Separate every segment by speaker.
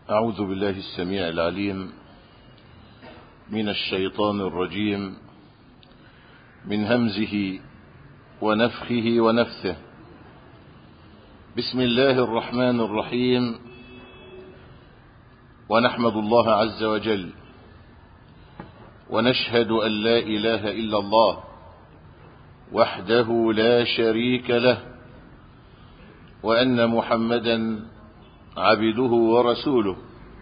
Speaker 1: أعوذ بالله السميع العليم من الشيطان الرجيم من همزه ونفخه ونفثه بسم الله الرحمن الرحيم ونحمد الله عز وجل ونشهد أن لا إله إلا الله وحده لا شريك له وأن محمدا عبده ورسوله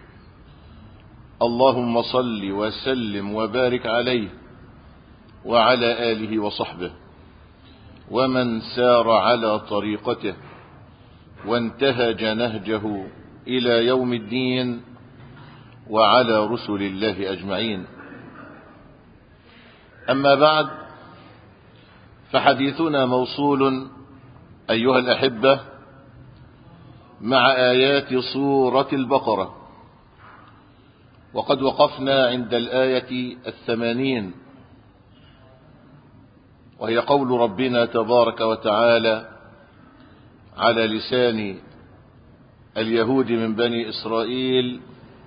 Speaker 1: اللهم صل وسلم وبارك عليه وعلى آله وصحبه ومن سار على طريقته وانتهج نهجه إلى يوم الدين وعلى رسل الله أجمعين أما بعد فحديثنا موصول أيها الأحبة مع آيات سورة البقرة وقد وقفنا عند الآية الثمانين وهي قول ربنا تبارك وتعالى على لسان اليهود من بني إسرائيل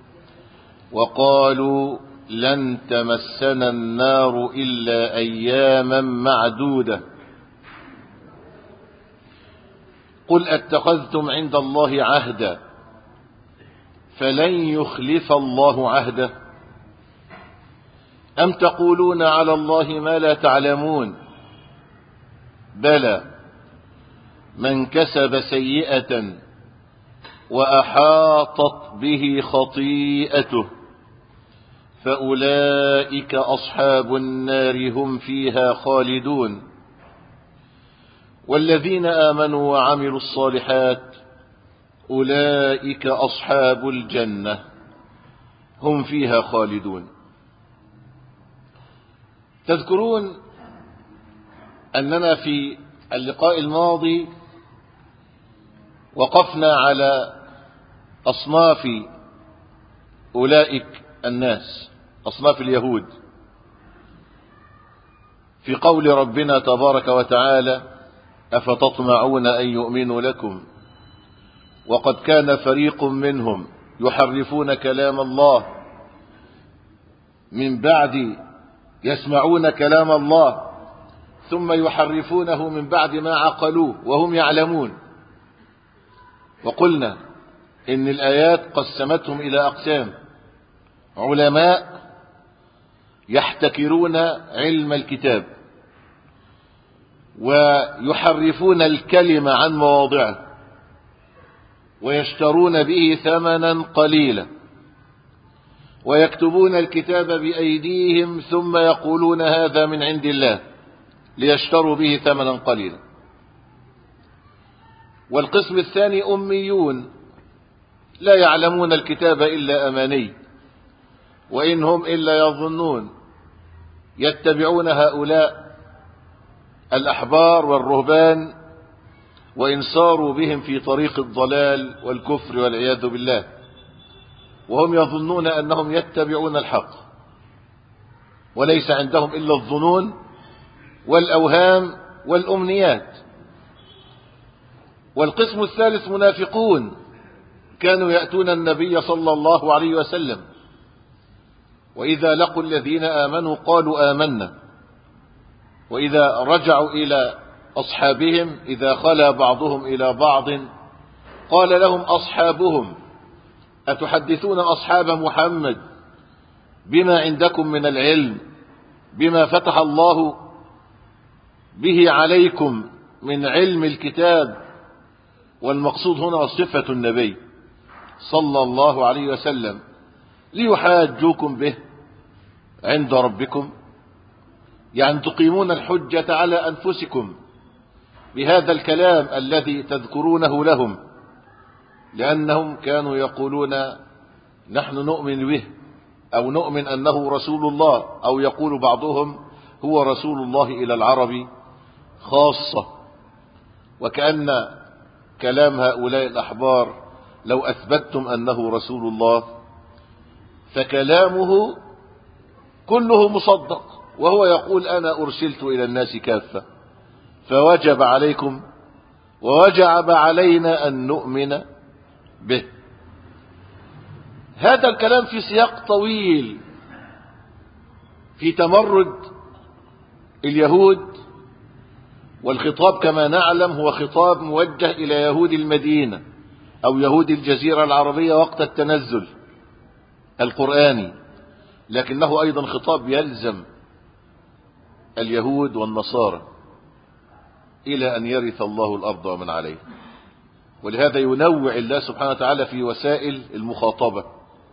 Speaker 1: وقالوا لن تمسنا النار إلا أياما معدودة قل اتخذتم عند الله عهدا فلن يخلف الله عهده أم تقولون على الله ما لا تعلمون بلى من كسب سيئة وأحاطت به خطيئته فأولئك أصحاب النار هم فيها خالدون والذين آمنوا وعملوا الصالحات أولئك أصحاب الجنة هم فيها خالدون تذكرون أننا في اللقاء الماضي وقفنا على أصناف أولئك الناس أصناف اليهود في قول ربنا تبارك وتعالى أفتطمعون أن يؤمنوا لكم وقد كان فريق منهم يحرفون كلام الله من بعد يسمعون كلام الله ثم يحرفونه من بعد ما عقلوه وهم يعلمون وقلنا إن الآيات قسمتهم إلى أقسام علماء يحتكرون علم الكتاب ويحرفون الكلمة عن مواضعه ويشترون به ثمنا قليلا ويكتبون الكتاب بأيديهم ثم يقولون هذا من عند الله ليشتروا به ثمنا قليلا والقسم الثاني أميون لا يعلمون الكتاب إلا أماني وإن هم إلا يظنون يتبعون هؤلاء الأحبار والرهبان وإن صاروا بهم في طريق الضلال والكفر والعياذ بالله وهم يظنون أنهم يتبعون الحق وليس عندهم إلا الظنون والأوهام والأمنيات والقسم الثالث منافقون كانوا يأتون النبي صلى الله عليه وسلم وإذا لقوا الذين آمنوا قالوا آمنا وإذا رجعوا إلى أصحابهم إذا خلا بعضهم إلى بعض قال لهم أصحابهم أتحدثون أصحاب محمد بما عندكم من العلم بما فتح الله به عليكم من علم الكتاب والمقصود هنا صفة النبي صلى الله عليه وسلم ليحاجوكم به عند ربكم يعني تقيمون الحجة على أنفسكم بهذا الكلام الذي تذكرونه لهم لأنهم كانوا يقولون نحن نؤمن به أو نؤمن أنه رسول الله أو يقول بعضهم هو رسول الله إلى العرب خاصة وكأن كلام هؤلاء الأحبار لو أثبتم أنه رسول الله فكلامه كله مصدق وهو يقول أنا أرسلت إلى الناس كافة فوجب عليكم ووجب علينا أن نؤمن به هذا الكلام في سياق طويل في تمرد اليهود والخطاب كما نعلم هو خطاب موجه إلى يهود المدينة أو يهود الجزيرة العربية وقت التنزل القرآني لكنه أيضا خطاب يلزم اليهود والنصارى إلى أن يرث الله الأرض ومن عليه ولهذا ينوع الله سبحانه وتعالى في وسائل المخاطبة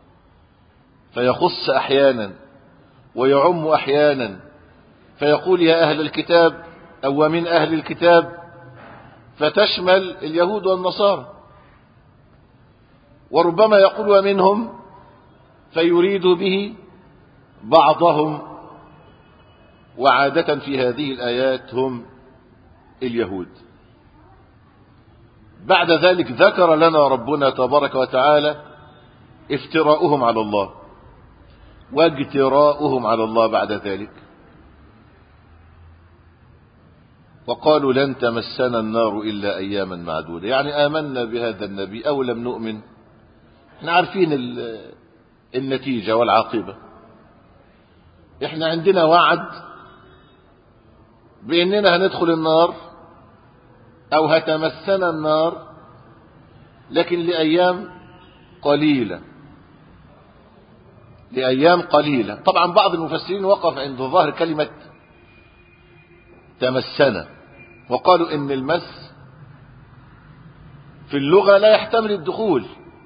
Speaker 1: فيخص أحيانا ويعم أحيانا فيقول يا أهل الكتاب أو ومن أهل الكتاب فتشمل اليهود والنصارى وربما يقول ومنهم فيريد به بعضهم وعادة في هذه الآيات هم اليهود بعد ذلك ذكر لنا ربنا تبارك وتعالى افتراؤهم على الله واجتراؤهم على الله بعد ذلك وقالوا لن تمسنا النار إلا أياما معدودة يعني آمنا بهذا النبي أو لم نؤمن احنا عارفين النتيجة والعاقبة احنا عندنا وعد بأننا هندخل النار أو هتمسنا النار لكن لأيام قليلة لأيام قليلة طبعا بعض المفسرين وقف عند ظاهر كلمة تمسنا وقالوا إن المس في اللغة لا يحتمل الدخول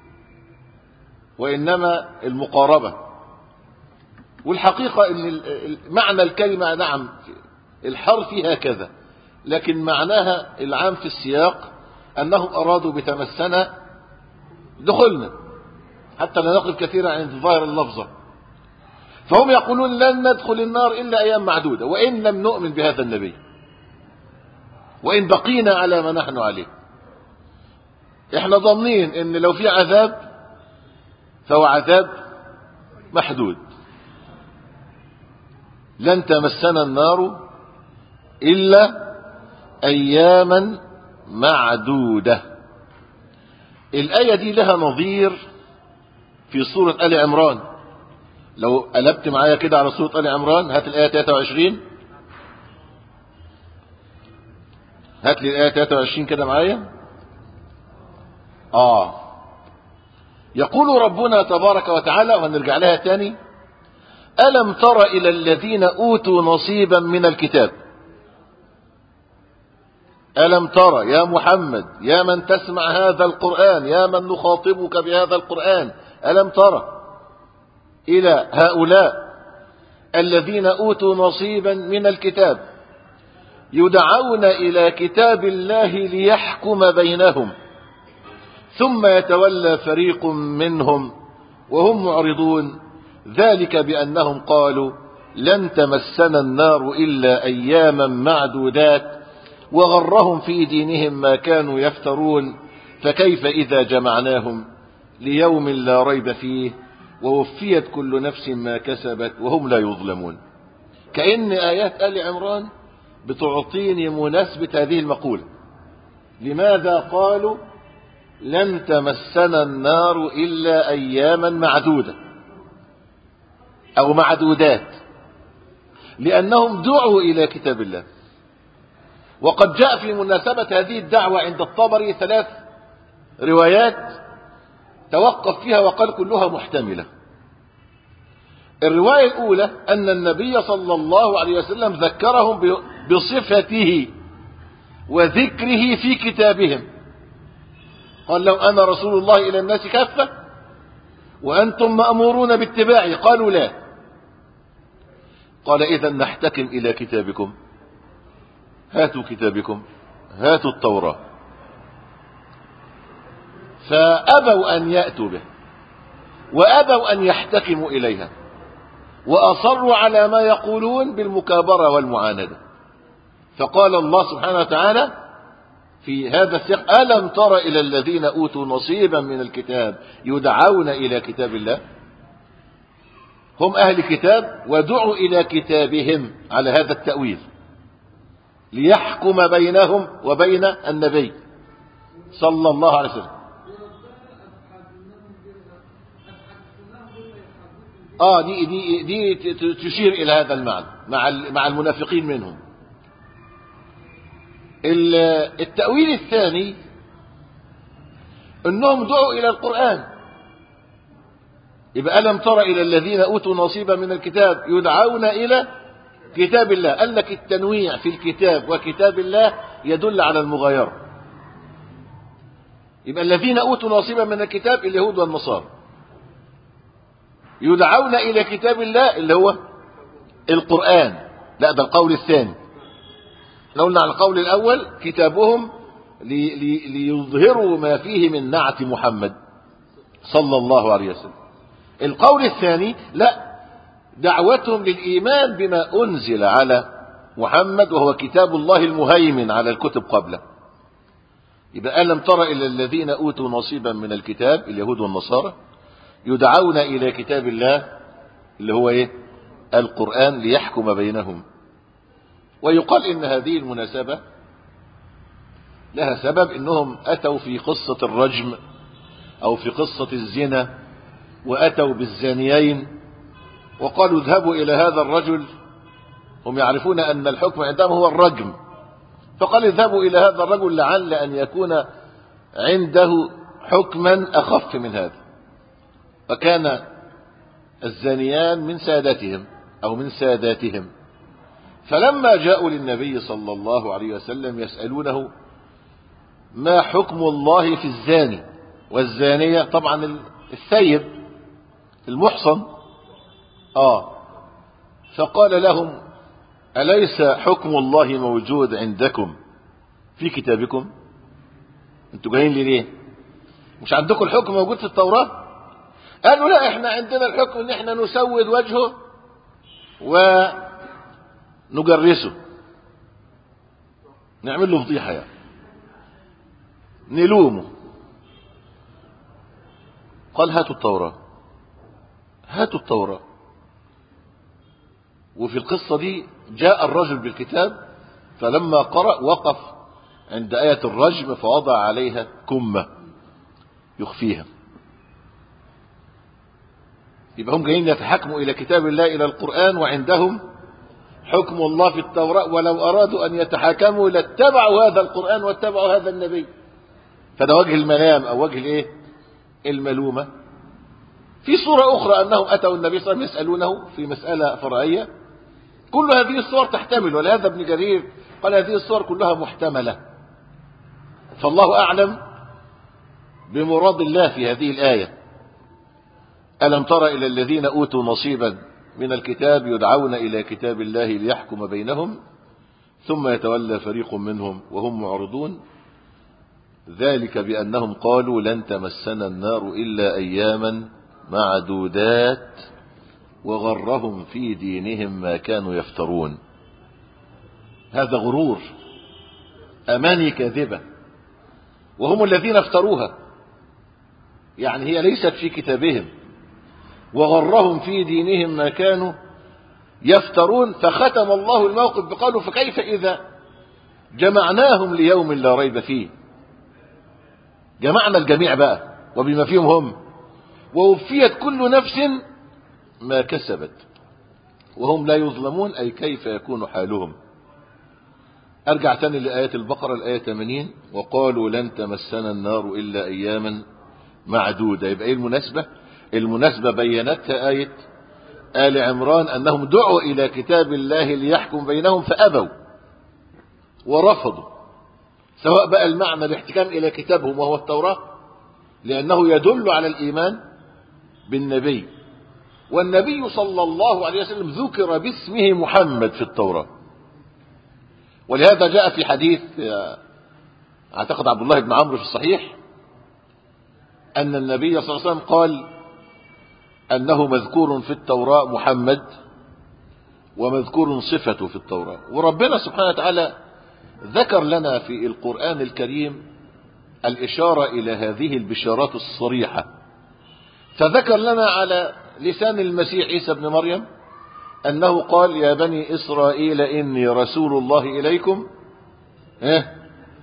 Speaker 1: وإنما المقاربة والحقيقة إن معنى الكلمة نعم الحرف هكذا لكن معناها العام في السياق أنهم أرادوا بتمسنا دخلنا حتى لا نقف كثيرا عند ظاهر اللفظة فهم يقولون لن ندخل النار إلا أيام معدودة وإن لم نؤمن بهذا النبي وإن بقينا على ما نحن عليه احنا ضامنين ان لو في عذاب فهو عذاب محدود لن تمسنا النار إلا أياما معدودة الآية دي لها نظير في سورة آل عمران لو قلبت معايا كده على سورة آل عمران هات الآية 23 هات لي الآية 23 كده معايا آه يقول ربنا تبارك وتعالى ونرجع لها تاني ألم تر إلى الذين أوتوا نصيبا من الكتاب ألم ترى يا محمد يا من تسمع هذا القرآن يا من نخاطبك بهذا القرآن ألم ترى إلى هؤلاء الذين أوتوا نصيبا من الكتاب يدعون إلى كتاب الله ليحكم بينهم ثم يتولى فريق منهم وهم معرضون ذلك بأنهم قالوا لن تمسنا النار إلا أياما معدودات وغرهم في دينهم ما كانوا يفترون فكيف إذا جمعناهم ليوم لا ريب فيه ووفيت كل نفس ما كسبت وهم لا يظلمون كأن آيات آل عمران بتعطيني مناسبة هذه المقولة لماذا قالوا لن تمسنا النار إلا أياما معدودة أو معدودات لأنهم دعوا إلى كتاب الله وقد جاء في مناسبة هذه الدعوة عند الطبري ثلاث روايات توقف فيها وقال كلها محتملة الرواية الأولى أن النبي صلى الله عليه وسلم ذكرهم بصفته وذكره في كتابهم قال لو أنا رسول الله إلى الناس كافة وأنتم مأمورون باتباعي قالوا لا قال إذا نحتكم إلى كتابكم هاتوا كتابكم هاتوا التوراة فأبوا أن يأتوا به وأبوا أن يحتكموا إليها وأصروا على ما يقولون بالمكابرة والمعاندة فقال الله سبحانه وتعالى في هذا السياق ألم تر إلى الذين أوتوا نصيبا من الكتاب يدعون إلى كتاب الله هم أهل كتاب ودعوا إلى كتابهم على هذا التأويل ليحكم بينهم وبين النبي صلى الله عليه وسلم اه دي دي دي ت- ت- تشير الى هذا المعنى مع ال- مع المنافقين منهم ال- التأويل الثاني انهم دعوا الى القرآن يبقى ألم تر إلى الذين أوتوا نصيبا من الكتاب يدعون إلى كتاب الله قال لك التنويع في الكتاب وكتاب الله يدل على المغايرة يبقى الذين أوتوا نصيبا من الكتاب اليهود والنصارى يدعون إلى كتاب الله اللي هو القرآن لا ده القول الثاني لو قلنا على القول الأول كتابهم لي لي ليظهروا ما فيه من نعت محمد صلى الله عليه وسلم القول الثاني لا دعوتهم للإيمان بما أنزل على محمد وهو كتاب الله المهيمن على الكتب قبله يبقى ألم تر إلى الذين أوتوا نصيبا من الكتاب اليهود والنصارى يدعون إلى كتاب الله اللي هو إيه القرآن ليحكم بينهم ويقال إن هذه المناسبة لها سبب إنهم أتوا في قصة الرجم أو في قصة الزنا وأتوا بالزانيين وقالوا اذهبوا إلى هذا الرجل هم يعرفون أن الحكم عندهم هو الرجم فقال اذهبوا إلى هذا الرجل لعل أن يكون عنده حكما أخف من هذا فكان الزانيان من سادتهم أو من ساداتهم فلما جاءوا للنبي صلى الله عليه وسلم يسألونه ما حكم الله في الزاني والزانية طبعا الثيب المحصن آه فقال لهم أليس حكم الله موجود عندكم في كتابكم انتوا جايين لي ليه مش عندكم الحكم موجود في التوراة قالوا لا احنا عندنا الحكم ان احنا نسود وجهه ونجرسه نعمل له فضيحة يعني نلومه قال هاتوا التوراة هاتوا التوراة وفي القصة دي جاء الرجل بالكتاب فلما قرأ وقف عند آية الرجم فوضع عليها كمة يخفيها يبقى هم جايين يتحكموا إلى كتاب الله إلى القرآن وعندهم حكم الله في التوراة ولو أرادوا أن يتحاكموا لاتبعوا هذا القرآن واتبعوا هذا النبي فده وجه الملام أو وجه الإيه الملومة في صورة أخرى أنهم أتوا النبي صلى الله عليه وسلم يسألونه في مسألة فرعية كل هذه الصور تحتمل ولهذا ابن جرير قال هذه الصور كلها محتملة فالله أعلم بمراد الله في هذه الآية ألم تر إلى الذين أوتوا نصيبا من الكتاب يدعون إلى كتاب الله ليحكم بينهم ثم يتولى فريق منهم وهم معرضون ذلك بأنهم قالوا لن تمسنا النار إلا أياما معدودات وغرهم في دينهم ما كانوا يفترون هذا غرور أماني كاذبة وهم الذين افتروها يعني هي ليست في كتابهم وغرهم في دينهم ما كانوا يفترون فختم الله الموقف بقالوا فكيف إذا جمعناهم ليوم لا ريب فيه جمعنا الجميع بقى وبما فيهم هم ووفيت كل نفس ما كسبت وهم لا يظلمون أي كيف يكون حالهم أرجع تاني لآية البقرة الآية 80 وقالوا لن تمسنا النار إلا أياما معدودة يبقى إيه المناسبة المناسبة بينتها آية آل عمران أنهم دعوا إلى كتاب الله ليحكم بينهم فأبوا ورفضوا سواء بقى المعنى الاحتكام إلى كتابهم وهو التوراة لأنه يدل على الإيمان بالنبي والنبي صلى الله عليه وسلم ذكر باسمه محمد في التوراة ولهذا جاء في حديث اعتقد عبد الله بن عمرو في الصحيح أن النبي صلى الله عليه وسلم قال أنه مذكور في التوراة محمد ومذكور صفته في التوراة وربنا سبحانه وتعالى ذكر لنا في القرآن الكريم الإشارة إلى هذه البشارات الصريحة فذكر لنا على لسان المسيح عيسى بن مريم أنه قال يا بني إسرائيل إني رسول الله إليكم إيه؟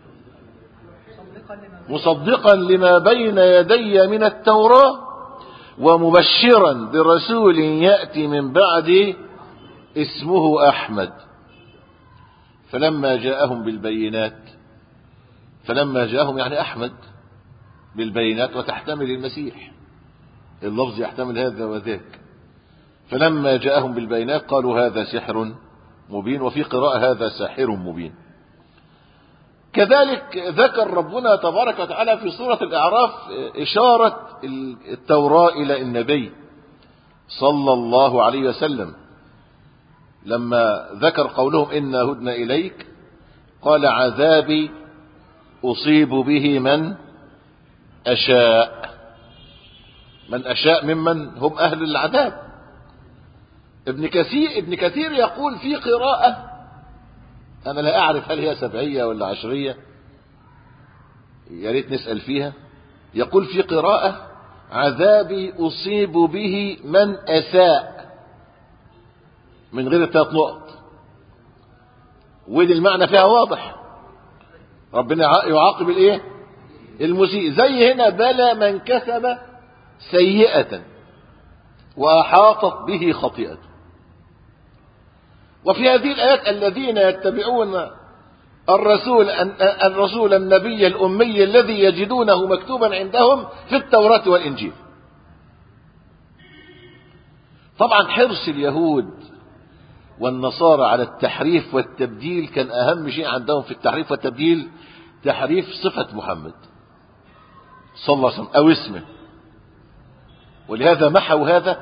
Speaker 1: مصدقا لما بين يدي من التوراة ومبشرا برسول يأتي من بعد اسمه أحمد فلما جاءهم بالبينات فلما جاءهم يعني أحمد بالبينات وتحتمل المسيح اللفظ يحتمل هذا وذاك فلما جاءهم بالبينات قالوا هذا سحر مبين وفي قراءة هذا ساحر مبين كذلك ذكر ربنا تبارك وتعالى في سورة الإعراف إشارة التوراة إلى النبي صلى الله عليه وسلم لما ذكر قولهم إنا هدنا إليك قال عذابي أصيب به من أشاء من أشاء ممن هم أهل العذاب ابن كثير ابن كثير يقول في قراءة أنا لا أعرف هل هي سبعية ولا عشرية يا ريت نسأل فيها يقول في قراءة عذابي أصيب به من أساء من غير الثلاث نقط ودي المعنى فيها واضح ربنا يعاقب الايه المسيء زي هنا بلى من كسب سيئة وأحاطت به خطيئته وفي هذه الآيات الذين يتبعون الرسول الرسول النبي الأمي الذي يجدونه مكتوبا عندهم في التوراة والإنجيل طبعا حرص اليهود والنصارى على التحريف والتبديل كان أهم شيء عندهم في التحريف والتبديل تحريف صفة محمد صلى الله عليه وسلم أو اسمه ولهذا محوا هذا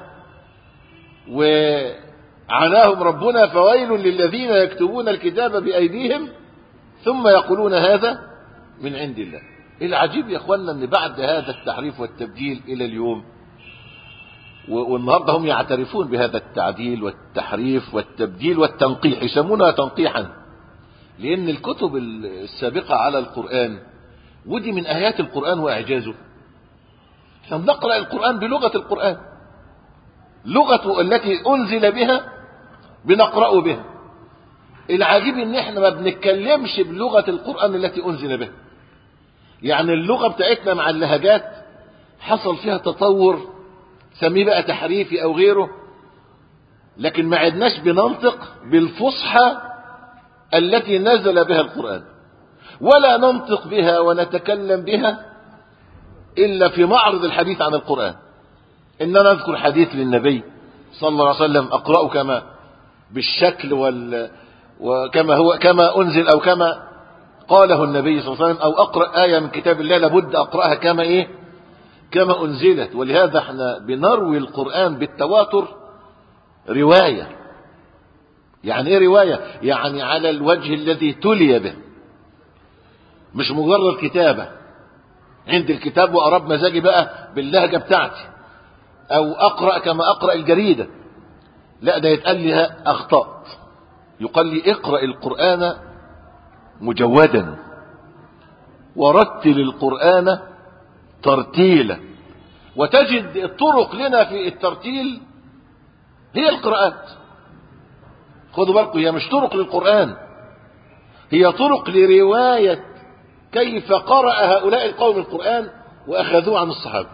Speaker 1: وعناهم ربنا فويل للذين يكتبون الكتاب بأيديهم ثم يقولون هذا من عند الله العجيب يا اخوانا ان بعد هذا التحريف والتبديل الى اليوم والنهارده هم يعترفون بهذا التعديل والتحريف والتبديل والتنقيح يسمونها تنقيحا لان الكتب السابقه على القران ودي من ايات القران واعجازه احنا بنقرا القران بلغه القران لغته التي انزل بها بنقراه بها العجيب ان احنا ما بنتكلمش بلغه القران التي انزل بها يعني اللغه بتاعتنا مع اللهجات حصل فيها تطور سميه بقى تحريفي او غيره لكن ما عدناش بننطق بالفصحى التي نزل بها القرآن ولا ننطق بها ونتكلم بها إلا في معرض الحديث عن القرآن إننا نذكر حديث للنبي صلى الله عليه وسلم أقرأه كما بالشكل وال وكما هو كما أنزل أو كما قاله النبي صلى الله عليه وسلم أو أقرأ آية من كتاب الله لابد أقرأها كما إيه كما أنزلت ولهذا احنا بنروي القرآن بالتواتر رواية يعني ايه رواية يعني على الوجه الذي تلي به مش مجرد كتابة عند الكتاب وأراب مزاجي بقى باللهجة بتاعتي أو أقرأ كما أقرأ الجريدة لا ده يتقال لي أخطأت يقال لي اقرأ القرآن مجودا ورتل القرآن ترتيلا وتجد الطرق لنا في الترتيل هي القراءات خدوا بالكم هي مش طرق للقرآن هي طرق لرواية كيف قرأ هؤلاء القوم القرآن وأخذوه عن الصحابة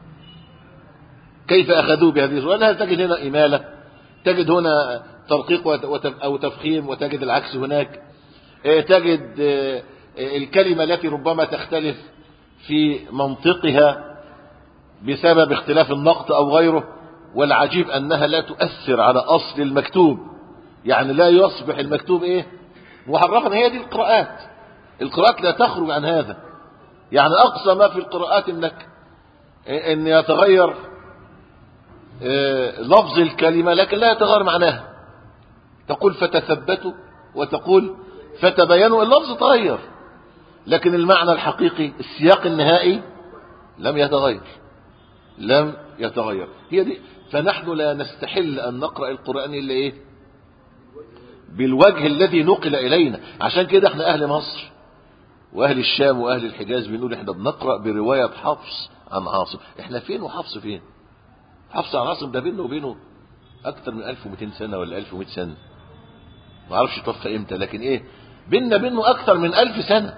Speaker 1: كيف أخذوه بهذه الصورة لا تجد هنا إمالة تجد هنا ترقيق أو تفخيم وتجد العكس هناك تجد الكلمة التي ربما تختلف في منطقها بسبب اختلاف النقط أو غيره والعجيب أنها لا تؤثر على أصل المكتوب يعني لا يصبح المكتوب إيه محرفا هي دي القراءات القراءات لا تخرج عن هذا يعني أقصى ما في القراءات إنك إن يتغير لفظ الكلمة لكن لا يتغير معناها تقول فتثبتوا وتقول فتبينوا اللفظ تغير لكن المعنى الحقيقي السياق النهائي لم يتغير لم يتغير هي دي فنحن لا نستحل أن نقرأ القرآن إلا إيه بالوجه الذي نقل إلينا عشان كده احنا أهل مصر وأهل الشام وأهل الحجاز بنقول احنا بنقرأ برواية حفص عن عاصم احنا فين وحفص فين حفص عن عاصم ده بينه وبينه أكثر من 1200 سنة ولا 1100 سنة ما اعرفش توفى امتى لكن ايه بيننا بينه أكثر من 1000 سنة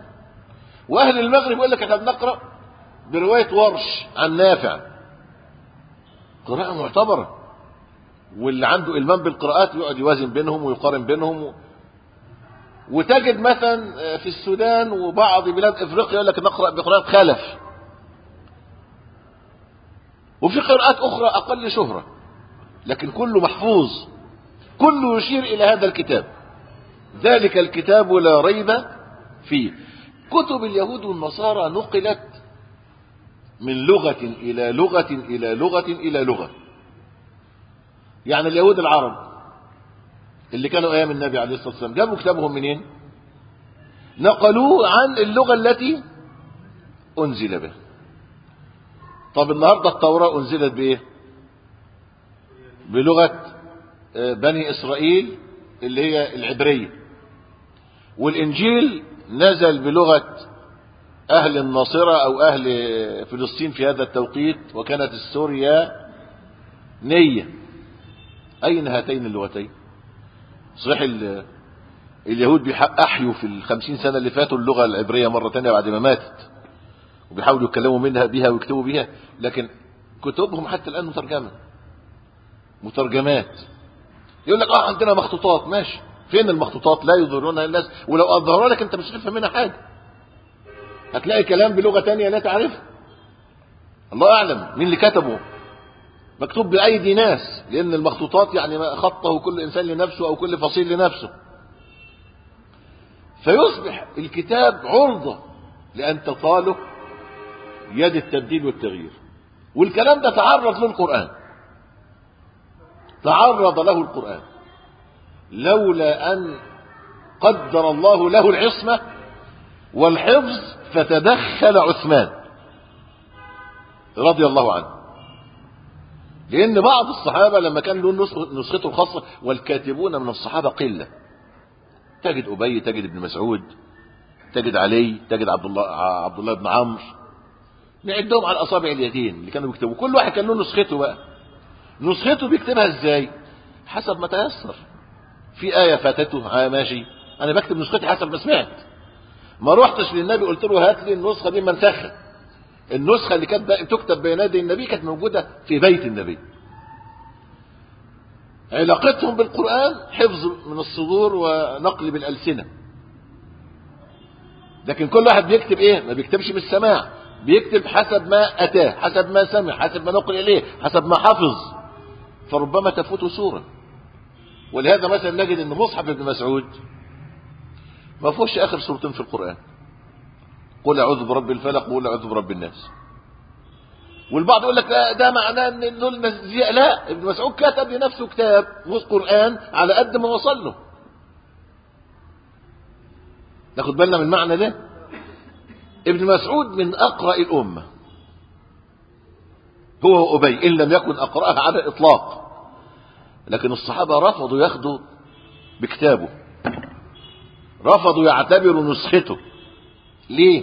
Speaker 1: وأهل المغرب يقول لك احنا بنقرأ برواية ورش عن نافع قراءة معتبرة واللي عنده إلمام بالقراءات يقعد يوازن بينهم ويقارن بينهم و... وتجد مثلا في السودان وبعض بلاد افريقيا يقول لك نقرا بقراءة خلف وفي قراءات اخرى اقل شهرة لكن كله محفوظ كله يشير الى هذا الكتاب ذلك الكتاب لا ريب فيه كتب اليهود والنصارى نقلت من لغة إلى لغة إلى لغة إلى لغة يعني اليهود العرب اللي كانوا أيام النبي عليه الصلاة والسلام جابوا كتابهم منين نقلوه عن اللغة التي أنزل بها طب النهاردة التوراة أنزلت بإيه بلغة بني إسرائيل اللي هي العبرية والإنجيل نزل بلغة أهل الناصرة أو أهل فلسطين في هذا التوقيت وكانت السوريا نية أين هاتين اللغتين صحيح اليهود أحيوا في الخمسين سنة اللي فاتوا اللغة العبرية مرة تانية بعد ما ماتت وبيحاولوا يتكلموا منها بها ويكتبوا بها لكن كتبهم حتى الآن مترجمة مترجمات يقول لك اه عندنا مخطوطات ماشي فين المخطوطات لا يظهرونها للناس ولو اظهروا لك انت مش هتفهم منها حاجه هتلاقي كلام بلغه تانية لا تعرفها الله اعلم مين اللي كتبه مكتوب بايدي ناس لان المخطوطات يعني خطه كل انسان لنفسه او كل فصيل لنفسه فيصبح الكتاب عرضه لان تطاله يد التبديل والتغيير والكلام ده تعرض له القران تعرض له القرآن لولا أن قدر الله له العصمة والحفظ فتدخل عثمان رضي الله عنه لأن بعض الصحابة لما كان له نسخته الخاصة والكاتبون من الصحابة قلة تجد أبي تجد ابن مسعود تجد علي تجد عبد الله عبد الله بن عمرو نعدهم على أصابع اليدين اللي كانوا بيكتبوا كل واحد كان له نسخته بقى نسخته بيكتبها ازاي حسب ما تيسر في آية فاتته آه ماشي أنا بكتب نسختي حسب ما سمعت ما روحتش للنبي قلت له هات لي النسخة دي منسخة النسخة اللي كانت تكتب بين يدي النبي كانت موجودة في بيت النبي علاقتهم بالقرآن حفظ من الصدور ونقل بالألسنة لكن كل واحد بيكتب ايه ما بيكتبش بالسماع بيكتب حسب ما أتاه حسب ما سمع حسب ما نقل إليه حسب ما حفظ فربما تفوت سورة ولهذا مثلا نجد ان مصحف ابن مسعود ما فيهوش اخر سورتين في القرآن قل اعوذ برب الفلق وقل اعوذ برب الناس والبعض يقول لك لا ده معناه ان دول لا ابن مسعود كتب لنفسه كتاب قرآن على قد ما وصل له ناخد بالنا من المعنى ده ابن مسعود من اقرأ الامه هو وأبي إن لم يكن أقرأها على الإطلاق لكن الصحابة رفضوا ياخدوا بكتابه رفضوا يعتبروا نسخته ليه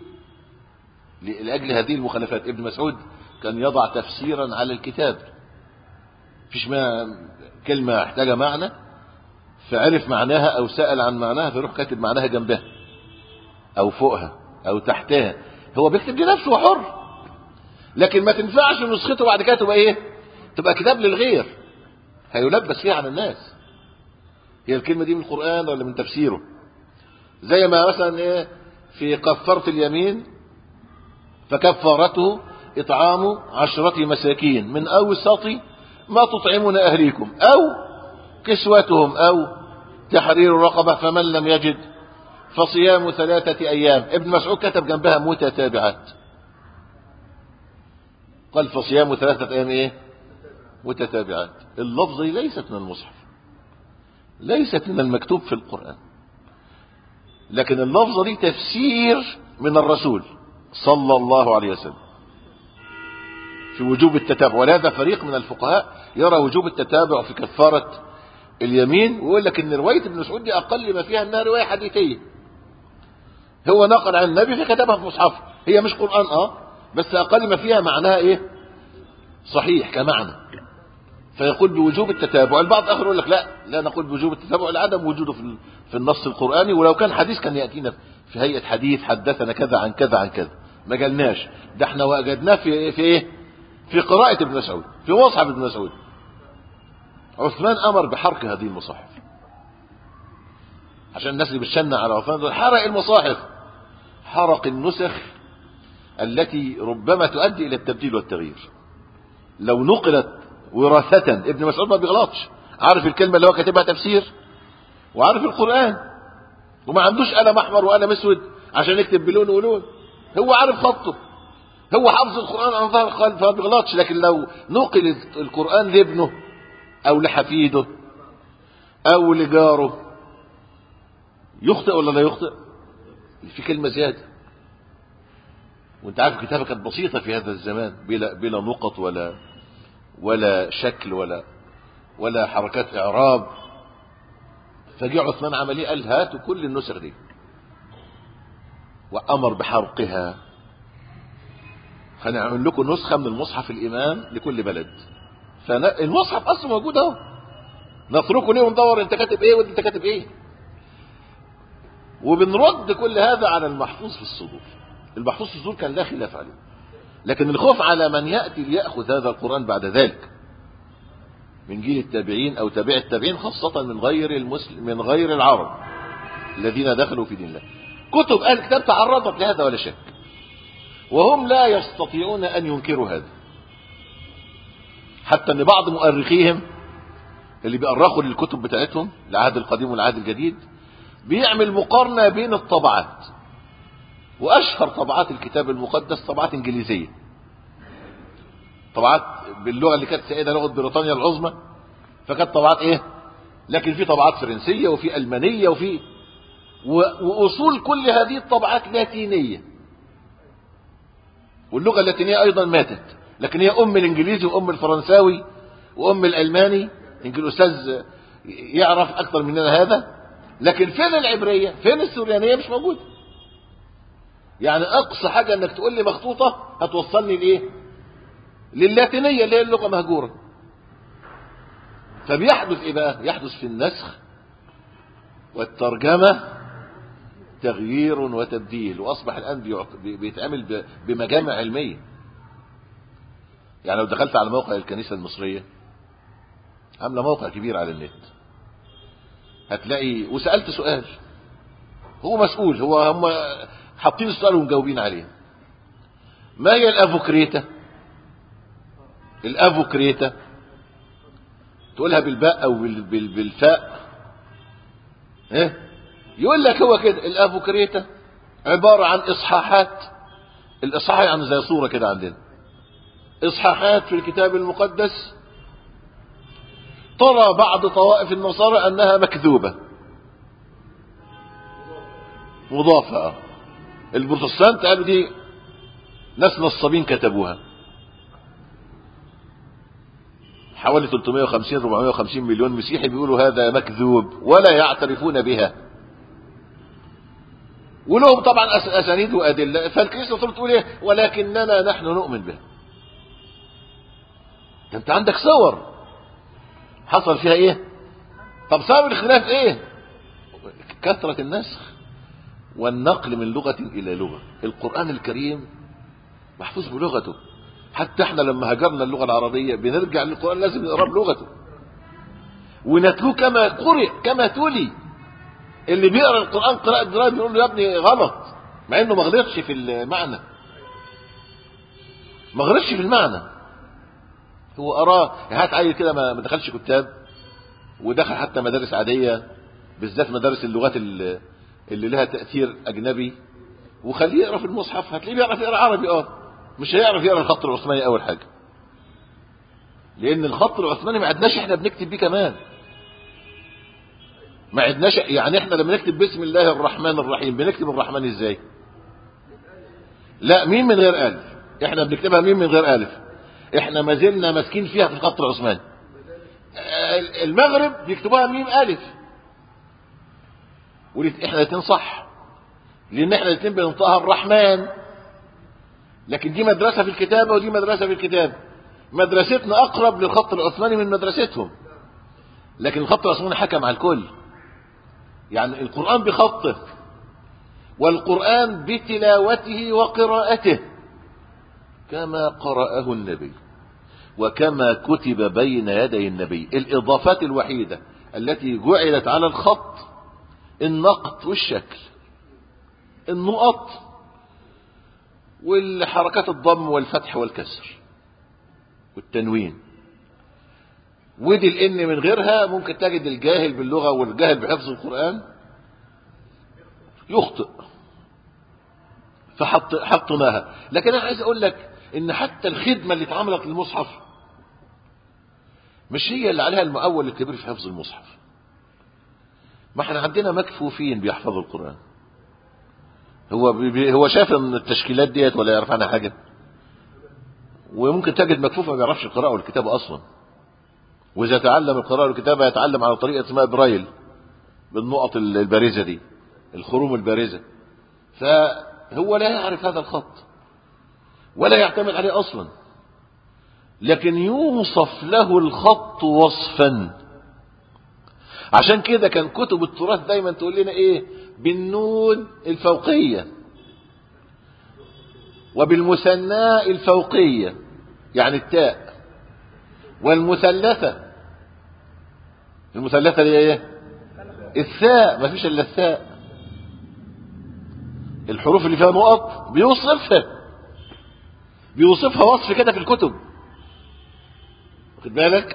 Speaker 1: لأجل هذه المخالفات ابن مسعود كان يضع تفسيرا على الكتاب فيش ما كلمة احتاج معنى فعرف معناها أو سأل عن معناها فيروح كاتب معناها جنبها أو فوقها أو تحتها هو بيكتب لنفسه حر لكن ما تنفعش نسخته بعد كده تبقى ايه تبقى كتاب للغير هيلبس فيها على الناس هي الكلمة دي من القرآن ولا من تفسيره زي ما مثلا ايه في كفارة اليمين فكفارته إطعام عشرة مساكين من أوسط ما تطعمون أهليكم أو كسوتهم أو تحرير رقبة فمن لم يجد فصيام ثلاثة أيام ابن مسعود كتب جنبها متتابعات قال فصيام ثلاثة أيام إيه متتابعات اللفظة دي ليست من المصحف ليست من المكتوب في القرآن لكن اللفظة دي تفسير من الرسول صلى الله عليه وسلم في وجوب التتابع ولهذا فريق من الفقهاء يرى وجوب التتابع في كفارة اليمين ويقول لك ان رواية ابن مسعود دي اقل ما فيها انها رواية حديثية هو نقل عن النبي فكتبها في مصحفه هي مش قرآن اه بس اقل ما فيها معناها ايه صحيح كمعنى فيقول بوجوب التتابع البعض اخر يقول لك لا لا نقول بوجوب التتابع لعدم وجوده في في النص القراني ولو كان حديث كان ياتينا في هيئه حديث حدثنا كذا عن كذا عن كذا ما قالناش ده احنا وجدناه في في ايه في قراءة ابن مسعود في مصحف ابن مسعود عثمان أمر بحرق هذه المصاحف عشان الناس اللي بتشنع على عثمان دول حرق المصاحف حرق النسخ التي ربما تؤدي إلى التبديل والتغيير لو نقلت وراثة ابن مسعود ما بيغلطش عارف الكلمة اللي هو كاتبها تفسير وعارف القرآن وما عندوش قلم أحمر وقلم أسود عشان يكتب بلون ولون هو عارف خطه هو حافظ القرآن عن ظهر قلب فما بيغلطش لكن لو نقل القرآن لابنه أو لحفيده أو لجاره يخطئ ولا لا يخطئ في كلمة زيادة وانت عارف الكتابة كانت بسيطة في هذا الزمان بلا, بلا نقط ولا ولا شكل ولا ولا حركات إعراب فجاء عثمان عمل ايه قال هاتوا كل النسخ دي وأمر بحرقها هنعمل لكم نسخة من المصحف الإمام لكل بلد فالمصحف أصلا موجود اهو نتركه ليه وندور انت كاتب ايه وانت كاتب ايه وبنرد كل هذا على المحفوظ في الصدور المحفوظ في الصدور كان لا خلاف عليه لكن الخوف على من يأتي ليأخذ هذا القرآن بعد ذلك من جيل التابعين أو تابع التابعين خاصة من غير المسلم من غير العرب الذين دخلوا في دين الله كتب أهل الكتاب تعرضت لهذا ولا شك وهم لا يستطيعون أن ينكروا هذا حتى أن بعض مؤرخيهم اللي بيأرخوا للكتب بتاعتهم العهد القديم والعهد الجديد بيعمل مقارنة بين الطبعات وأشهر طبعات الكتاب المقدس طبعات إنجليزية طبعات باللغة اللي كانت سائدة لغة بريطانيا العظمى فكانت طبعات إيه لكن في طبعات فرنسية وفي ألمانية وفي وأصول كل هذه الطبعات لاتينية واللغة اللاتينية أيضا ماتت لكن هي أم الإنجليزي وأم الفرنساوي وأم الألماني يمكن الأستاذ يعرف أكثر مننا هذا لكن فين العبرية فين السوريانية مش موجودة يعني أقصى حاجة أنك تقول لي مخطوطة هتوصلني لإيه للاتينية اللي هي اللغة مهجورة فبيحدث إيه بقى يحدث في النسخ والترجمة تغيير وتبديل وأصبح الآن بيتعمل بمجامع علمية يعني لو دخلت على موقع الكنيسة المصرية عاملة موقع كبير على النت هتلاقي وسألت سؤال هو مسؤول هو هم حاطين السؤال ومجاوبين عليه ما هي الافوكريتا الافوكريتا تقولها بالباء او بالفاء ايه يقول لك هو كده الافوكريتا عبارة عن اصحاحات الاصحاح يعني زي صورة كده عندنا اصحاحات في الكتاب المقدس ترى بعض طوائف النصارى انها مكذوبة مضافة البروتستانت قالوا دي ناس نصابين كتبوها حوالي 350 450 مليون مسيحي بيقولوا هذا مكذوب ولا يعترفون بها ولهم طبعا اسانيد وادله فالكنيسه تقول ايه ولكننا نحن نؤمن بها انت عندك صور حصل فيها ايه طب سبب الخلاف ايه كثره النسخ والنقل من لغة إلى لغة القرآن الكريم محفوظ بلغته حتى احنا لما هجرنا اللغة العربية بنرجع للقرآن لازم نقرأ بلغته ونتلوه كما قرئ كما تولي اللي بيقرأ القرآن قراءة دراية بيقول له يا ابني غلط مع انه ما غلطش في المعنى ما غلطش في المعنى هو أراه يعني هات عيل كده ما دخلش كتاب ودخل حتى مدارس عادية بالذات مدارس اللغات اللي اللي لها تأثير أجنبي وخليه يقرأ في المصحف هتلاقيه بيعرف يقرأ عربي اه مش هيعرف يقرأ الخط العثماني أول حاجة لأن الخط العثماني ما عدناش احنا بنكتب بيه كمان ما عدناش يعني احنا لما نكتب بسم الله الرحمن الرحيم بنكتب الرحمن ازاي لا مين من غير ألف احنا بنكتبها مين من غير ألف احنا ما زلنا ماسكين فيها في الخط العثماني المغرب بيكتبوها ميم ألف احنا الاثنين صح لان احنا الاثنين بننطقها الرحمن لكن دي مدرسة في الكتابة ودي مدرسة في الكتابة مدرستنا اقرب للخط العثماني من مدرستهم لكن الخط العثماني حكم على الكل يعني القرآن بخطه والقرآن بتلاوته وقراءته كما قرأه النبي وكما كتب بين يدي النبي الإضافات الوحيدة التي جعلت على الخط النقط والشكل النقط والحركات الضم والفتح والكسر والتنوين ودي الان من غيرها ممكن تجد الجاهل باللغة والجاهل بحفظ القرآن يخطئ فحط حطناها لكن انا عايز اقول لك ان حتى الخدمة اللي اتعملت للمصحف مش هي اللي عليها المؤول الكبير في حفظ المصحف ما احنا عندنا مكفوفين بيحفظوا القرآن هو بي هو شاف ان التشكيلات ديت ولا يعرف عنها حاجة وممكن تجد مكفوف ما بيعرفش القراءة والكتابة اصلا واذا تعلم القراءة والكتابة يتعلم على طريقة اسمها برايل بالنقط البارزة دي الخروم البارزة فهو لا يعرف هذا الخط ولا يعتمد عليه اصلا لكن يوصف له الخط وصفا عشان كده كان كتب التراث دايما تقول لنا ايه بالنون الفوقية وبالمثنى الفوقية يعني التاء والمثلثة المثلثة اللي هي ايه الثاء ما فيش الا الثاء الحروف اللي فيها نقط بيوصفها بيوصفها وصف كده في الكتب واخد بالك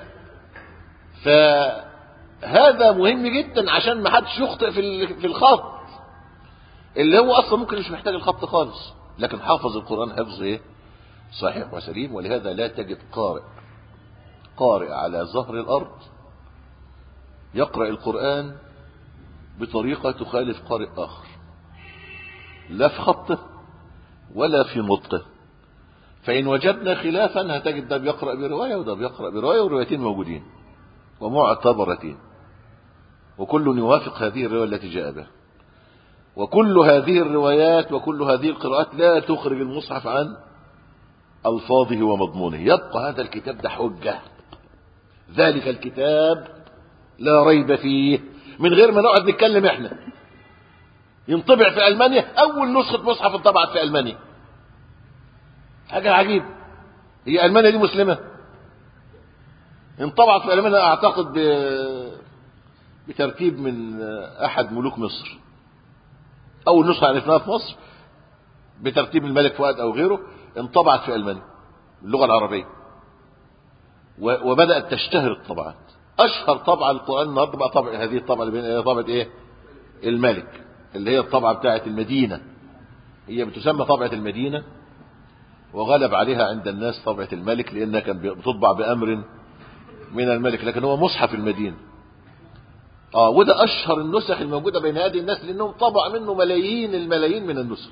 Speaker 1: فهذا مهم جدا عشان ما حدش يخطئ في في الخط اللي هو اصلا ممكن مش محتاج الخط خالص لكن حافظ القرآن حفظ ايه صحيح وسليم ولهذا لا تجد قارئ قارئ على ظهر الارض يقرأ القرآن بطريقة تخالف قارئ اخر لا في خطه ولا في نطقه فإن وجدنا خلافا هتجد ده بيقرأ برواية وده بيقرأ برواية وروايتين موجودين ومعتبرتين وكل يوافق هذه الرواية التي جاء بها وكل هذه الروايات وكل هذه القراءات لا تخرج المصحف عن ألفاظه ومضمونه يبقى هذا الكتاب ده حجة ذلك الكتاب لا ريب فيه من غير ما نقعد نتكلم احنا ينطبع في ألمانيا أول نسخة مصحف انطبعت في ألمانيا حاجة عجيب هي ألمانيا دي مسلمة انطبعت في ألمانيا أعتقد ب... بترتيب من أحد ملوك مصر أول نسخة عرفناها في مصر بترتيب الملك فؤاد أو غيره انطبعت في ألمانيا باللغة العربية و... وبدأت تشتهر الطبعات أشهر طبعة للقرآن النهارده بقى طبع هذه الطبعة اللي بين طبعة إيه؟ الملك اللي هي الطبعة بتاعة المدينة هي بتسمى طبعة المدينة وغلب عليها عند الناس طبعة الملك لأنها كان بتطبع بأمر من الملك لكن هو مصحف المدينة اه وده أشهر النسخ الموجودة بين هذه الناس لأنهم طبع منه ملايين الملايين من النسخ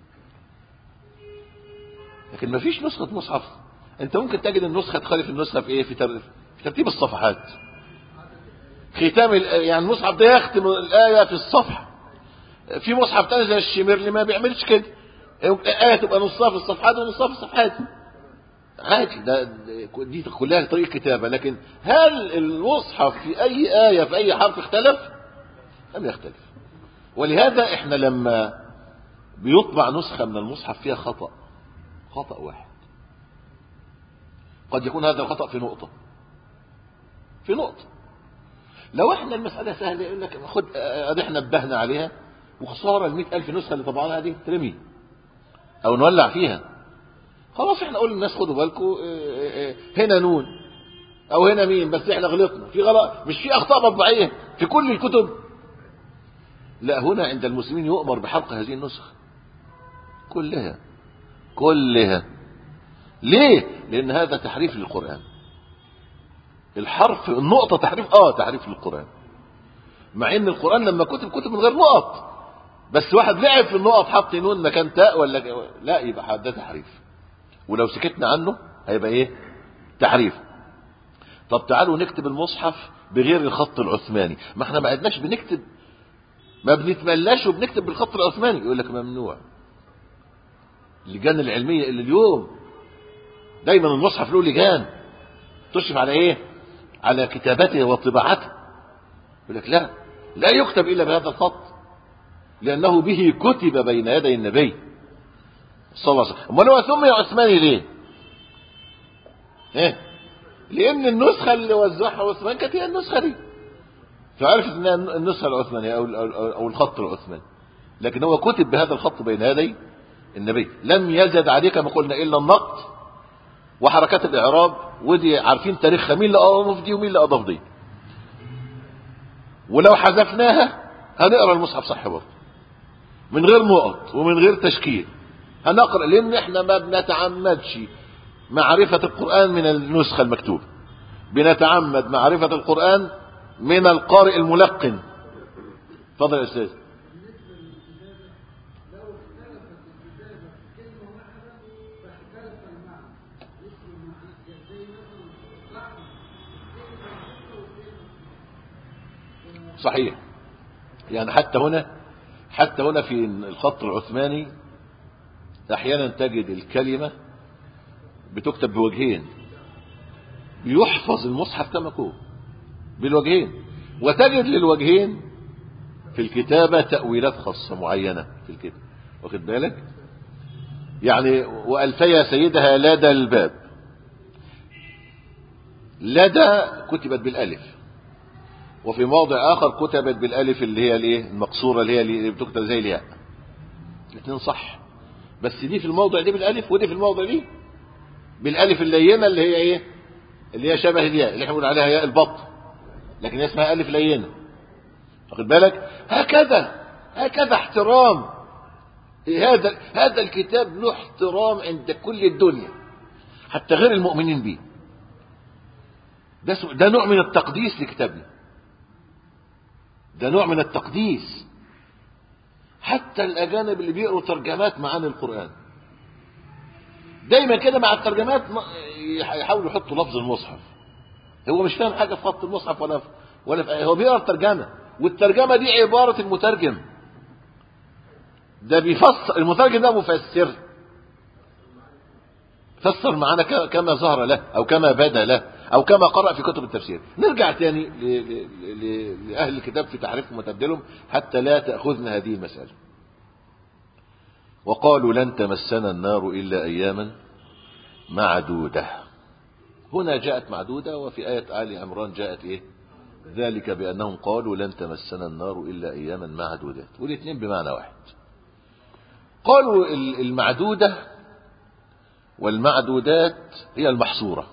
Speaker 1: لكن ما فيش نسخة مصحف انت ممكن تجد النسخة تخالف النسخة في ايه في, تر... في ترتيب الصفحات ختام ال... يعني المصحف ده يختم الآية في الصفحة في مصحف تاني زي الشميرلي ما بيعملش كده آية تبقى نصها في الصفحات ونصها في الصفحات عادي ده دي كلها طريقة كتابة لكن هل المصحف في أي آية في أي حرف اختلف؟ لم يختلف ولهذا احنا لما بيطبع نسخة من المصحف فيها خطأ خطأ واحد قد يكون هذا الخطأ في نقطة في نقطة لو احنا المسألة سهلة يقول لك خد ادي احنا نبهنا عليها وخسارة المئة ألف نسخة اللي طبعناها دي ترمي أو نولع فيها خلاص احنا قول للناس خدوا بالكم هنا نون أو هنا مين بس احنا غلطنا في غلط مش في أخطاء مطبعية في كل الكتب لا هنا عند المسلمين يؤمر بحرق هذه النسخ كلها كلها ليه لأن هذا تحريف للقرآن الحرف النقطة تحريف اه تحريف للقرآن مع ان القرآن لما كتب كتب من غير نقط بس واحد لعب في النقط حط نون مكان تاء ولا لا يبقى ده تحريف ولو سكتنا عنه هيبقى ايه تحريف طب تعالوا نكتب المصحف بغير الخط العثماني ما احنا ما عدناش بنكتب ما بنتملاش وبنكتب بالخط العثماني يقول لك ممنوع اللجان العلمية اللي اليوم دايما المصحف له لجان تشرف على ايه على كتابته وطباعته يقول لك لا لا يكتب الا بهذا الخط لانه به كتب بين يدي النبي صلى الله عليه وسلم امال هو سمي عثماني ليه ايه لان النسخه اللي وزعها عثمان كانت هي النسخه دي فعرفت انها النسخه العثمانيه او او او الخط العثماني لكن هو كتب بهذا الخط بين يدي النبي لم يزد عليه كما قلنا الا النقط وحركات الاعراب ودي عارفين تاريخها مين اللي اضاف دي ومين اللي اضاف دي ولو حذفناها هنقرا المصحف صح برضه من غير نقط ومن غير تشكيل هنقرا لان احنا ما بنتعمدش معرفه القران من النسخه المكتوبه بنتعمد معرفه القران من القارئ الملقن اتفضل يا استاذ صحيح يعني حتى هنا حتى هنا في الخط العثماني احيانا تجد الكلمة بتكتب بوجهين يحفظ المصحف كما هو بالوجهين وتجد للوجهين في الكتابة تأويلات خاصة معينة في الكتاب واخد بالك يعني وألفيا سيدها لدى الباب لدى كتبت بالألف وفي موضع آخر كتبت بالألف اللي هي الايه المقصورة اللي هي اللي بتكتب زي الياء الاثنين صح بس دي في الموضع دي بالألف ودي في الموضع دي بالألف اللينة اللي هي ايه اللي هي شبه الياء اللي احنا بنقول عليها ياء البط لكن هي اسمها ألف لينة واخد بالك هكذا هكذا احترام هذا هذا الكتاب له احترام عند كل الدنيا حتى غير المؤمنين به ده ده نوع من التقديس لكتابنا ده نوع من التقديس حتى الأجانب اللي بيقروا ترجمات معاني القرآن دايما كده مع الترجمات يحاولوا يحطوا لفظ المصحف هو مش فاهم حاجة في خط المصحف ولا في ولا في هو بيقرا الترجمة والترجمة دي عبارة المترجم ده بيفسر المترجم ده مفسر فسر معانا كما ظهر له او كما بدا له او كما قرأ في كتب التفسير نرجع تاني لأهل الكتاب في تعريفهم وتبديلهم حتى لا تأخذنا هذه المسألة وقالوا لن تمسنا النار إلا أياما معدودة هنا جاءت معدودة وفي آية آل عمران جاءت إيه ذلك بأنهم قالوا لن تمسنا النار إلا أياما معدودات والاثنين بمعنى واحد قالوا المعدودة والمعدودات هي المحصورة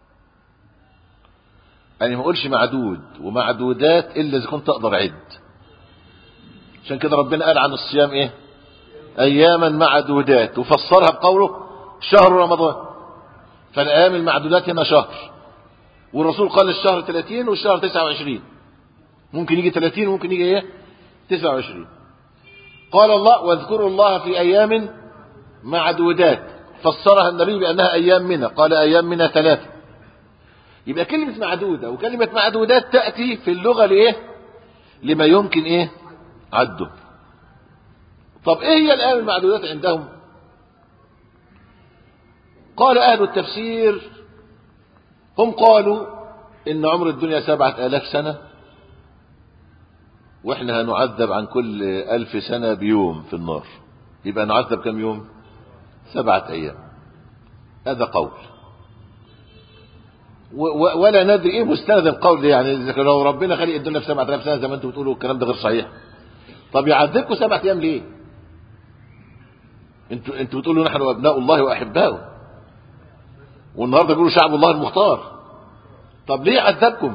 Speaker 1: يعني ما اقولش معدود ومعدودات الا اذا كنت اقدر اعد عشان كده ربنا قال عن الصيام ايه اياما معدودات وفسرها بقوله شهر رمضان فالايام المعدودات هنا شهر والرسول قال الشهر 30 والشهر 29 ممكن يجي 30 وممكن يجي ايه 29 قال الله واذكروا الله في ايام معدودات فسرها النبي بانها ايام منى قال ايام منى ثلاثه يبقى كلمة معدودة وكلمة معدودات تأتي في اللغة لإيه لما يمكن إيه عده طب إيه هي الآن المعدودات عندهم قال أهل التفسير هم قالوا إن عمر الدنيا سبعة آلاف سنة وإحنا هنعذب عن كل ألف سنة بيوم في النار يبقى نعذب كم يوم سبعة أيام هذا قول ولا ندري ايه مستند القول يعني لو ربنا خلق الدنيا في 7000 سنه زي ما انتم بتقولوا الكلام ده غير صحيح طب يعذبكم سبعة ايام ليه انتوا انتوا بتقولوا نحن ابناء الله واحباؤه والنهارده بيقولوا شعب الله المختار طب ليه عذبكم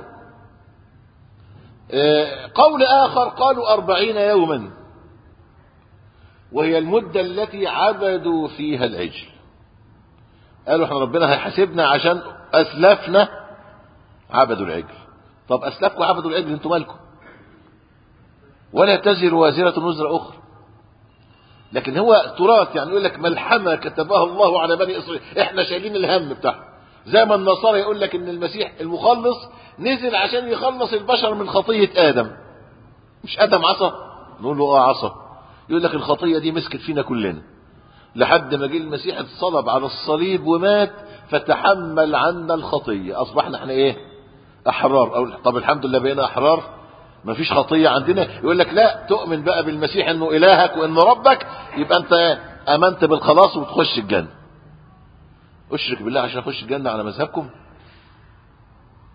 Speaker 1: اه قول اخر قالوا أربعين يوما وهي المدة التي عبدوا فيها العجل قالوا احنا ربنا هيحاسبنا عشان اسلافنا عبدوا العجل طب اسلافكم عبدوا العجل انتوا مالكم ولا تزر وازرة وزر اخرى لكن هو تراث يعني يقول لك ملحمة كتبها الله على بني اسرائيل احنا شايلين الهم بتاعه زي ما النصارى يقول لك ان المسيح المخلص نزل عشان يخلص البشر من خطية ادم مش ادم عصى نقول له اه عصى يقول لك الخطية دي مسكت فينا كلنا لحد ما جه المسيح اتصلب على الصليب ومات فتحمل عنا الخطية أصبحنا احنا ايه أحرار أو طب الحمد لله بقينا أحرار ما فيش خطية عندنا يقول لك لا تؤمن بقى بالمسيح انه إلهك وانه ربك يبقى انت امنت بالخلاص وتخش الجنة اشرك بالله عشان اخش الجنة على مذهبكم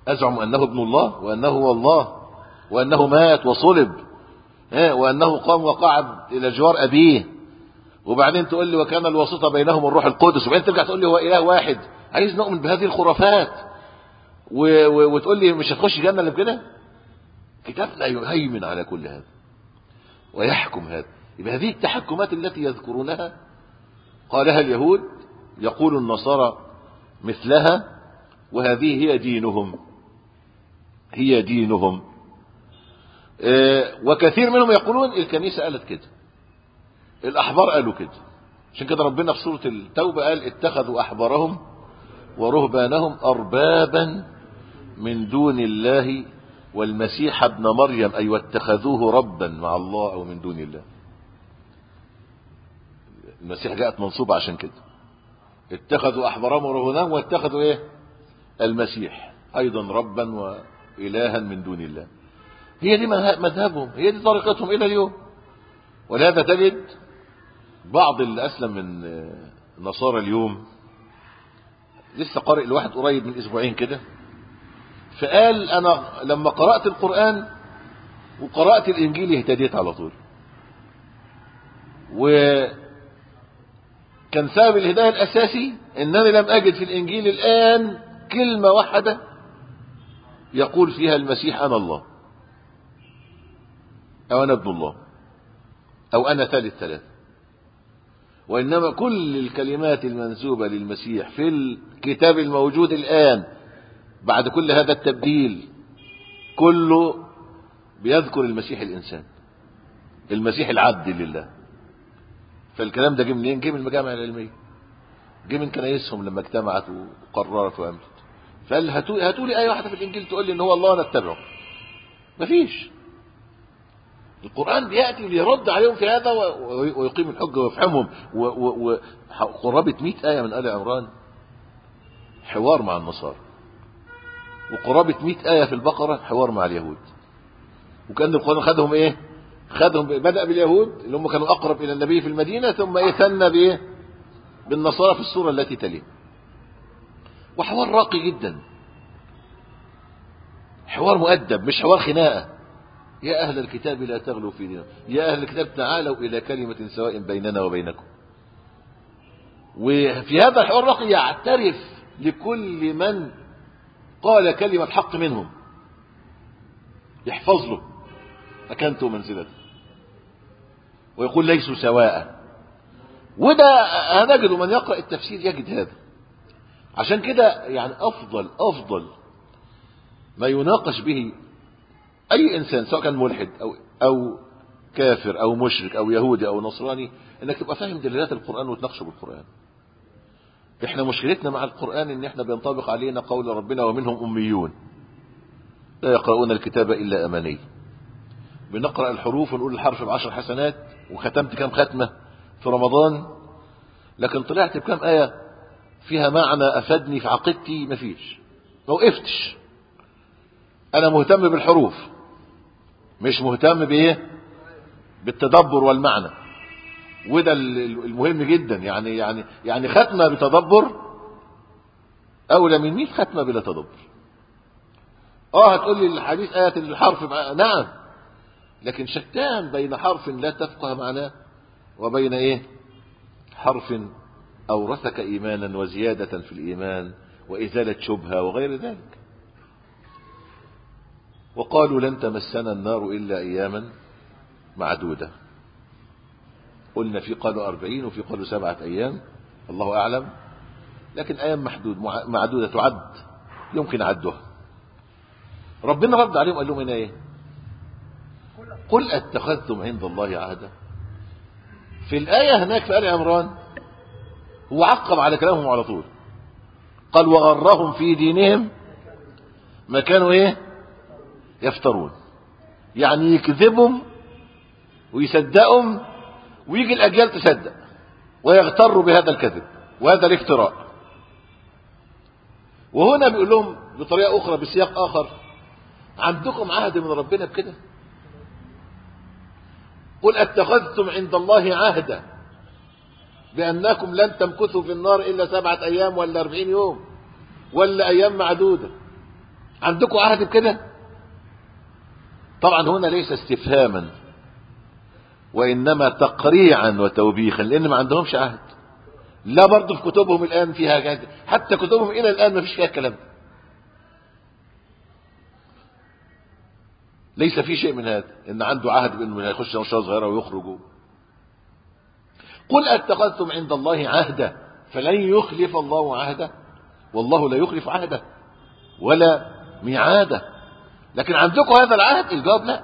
Speaker 1: أزعم أنه ابن الله وأنه هو الله وأنه مات وصلب وأنه قام وقعد إلى جوار أبيه وبعدين تقول لي وكان الواسطة بينهم الروح القدس وبعدين ترجع تقول لي هو إله واحد عايز نؤمن بهذه الخرافات و... و... وتقول لي مش هتخش جنة اللي بكده كتابنا يهيمن على كل هذا ويحكم هذا يبقى هذه التحكمات التي يذكرونها قالها اليهود يقول النصارى مثلها وهذه هي دينهم هي دينهم وكثير منهم يقولون الكنيسة قالت كده الأحبار قالوا كده عشان كده ربنا في سورة التوبة قال اتخذوا أحبارهم ورهبانهم أربابا من دون الله والمسيح ابن مريم أي واتخذوه ربا مع الله أو من دون الله المسيح جاءت منصوبة عشان كده اتخذوا أحبارهم ورهبانهم واتخذوا ايه المسيح أيضا ربا وإلها من دون الله هي دي مذهبهم هي دي طريقتهم إلى اليوم ولهذا تجد بعض اللي أسلم من نصارى اليوم لسه قارئ لواحد قريب من أسبوعين كده فقال أنا لما قرأت القرآن وقرأت الإنجيل اهتديت على طول وكان سبب الهداية الأساسي أنني لم أجد في الإنجيل الآن كلمة واحدة يقول فيها المسيح أنا الله أو أنا ابن الله أو أنا ثالث ثلاثة وإنما كل الكلمات المنسوبة للمسيح في الكتاب الموجود الآن بعد كل هذا التبديل كله بيذكر المسيح الإنسان المسيح العبد لله فالكلام ده جه منين؟ جه من المجامع العلمية جه من كنايسهم لما اجتمعت وقررت وعملت فقال هاتوا هاتوا لي اي واحده في الانجيل تقول لي ان هو الله انا اتبعه مفيش القرآن بيأتي ليرد عليهم في هذا ويقيم الحجة ويفهمهم وقرابة مئة آية من آل عمران حوار مع النصارى وقرابة مئة آية في البقرة حوار مع اليهود وكان القرآن خدهم ايه خدهم بدأ باليهود اللي هم كانوا أقرب إلى النبي في المدينة ثم ايه ثنى بايه بالنصارى في السورة التي تليه وحوار راقي جدا حوار مؤدب مش حوار خناقه يا أهل الكتاب لا تغلوا في دينكم يا أهل الكتاب تعالوا إلى كلمة سواء بيننا وبينكم وفي هذا الحوار الرقي يعترف لكل من قال كلمة حق منهم يحفظ له مكانته ومنزلته ويقول ليسوا سواء وده هنجد من يقرأ التفسير يجد هذا عشان كده يعني أفضل أفضل ما يناقش به اي انسان سواء كان ملحد او او كافر او مشرك او يهودي او نصراني انك تبقى فاهم دلالات القران وتناقشه بالقران احنا مشكلتنا مع القران ان احنا بينطبق علينا قول ربنا ومنهم اميون لا يقرؤون الكتاب الا اماني بنقرا الحروف ونقول الحرف بعشر حسنات وختمت كام ختمه في رمضان لكن طلعت بكام ايه فيها معنى افادني في عقيدتي مفيش ما وقفتش انا مهتم بالحروف مش مهتم بايه بالتدبر والمعنى وده المهم جدا يعني يعني يعني ختمه بتدبر اولى من 100 ختمه بلا تدبر اه هتقول لي الحديث ايه الحرف نعم لكن شتان بين حرف لا تفقه معناه وبين ايه حرف اورثك ايمانا وزياده في الايمان وازاله شبهه وغير ذلك وقالوا لن تمسنا النار إلا أياما معدودة قلنا في قالوا أربعين وفي قالوا سبعة أيام الله أعلم لكن أيام محدود معدودة تعد يمكن عدها ربنا رد عليهم قال لهم هنا ايه قل اتخذتم عند الله عهدا في الآية هناك في آل عمران هو عقب على كلامهم على طول قال وغرهم في دينهم ما كانوا ايه يفترون يعني يكذبهم ويصدقهم ويجي الأجيال تصدق ويغتروا بهذا الكذب وهذا الافتراء وهنا بيقول لهم بطريقة أخرى بسياق آخر عندكم عهد من ربنا بكده قل اتخذتم عند الله عهدا بأنكم لن تمكثوا في النار إلا سبعة أيام ولا أربعين يوم ولا أيام معدودة عندكم عهد بكده طبعا هنا ليس استفهاما وإنما تقريعا وتوبيخا لأن ما عندهمش عهد لا برضه في كتبهم الآن فيها جهد. حتى كتبهم إلى الآن ما فيش فيها الكلام ده ليس في شيء من هذا إن عنده عهد بأنه هيخش نشاة صغيرة ويخرجوا قل اتخذتم عند الله عهدا فلن يخلف الله عهده والله لا يخلف عهده ولا ميعاده لكن عندكم هذا العهد الجواب لا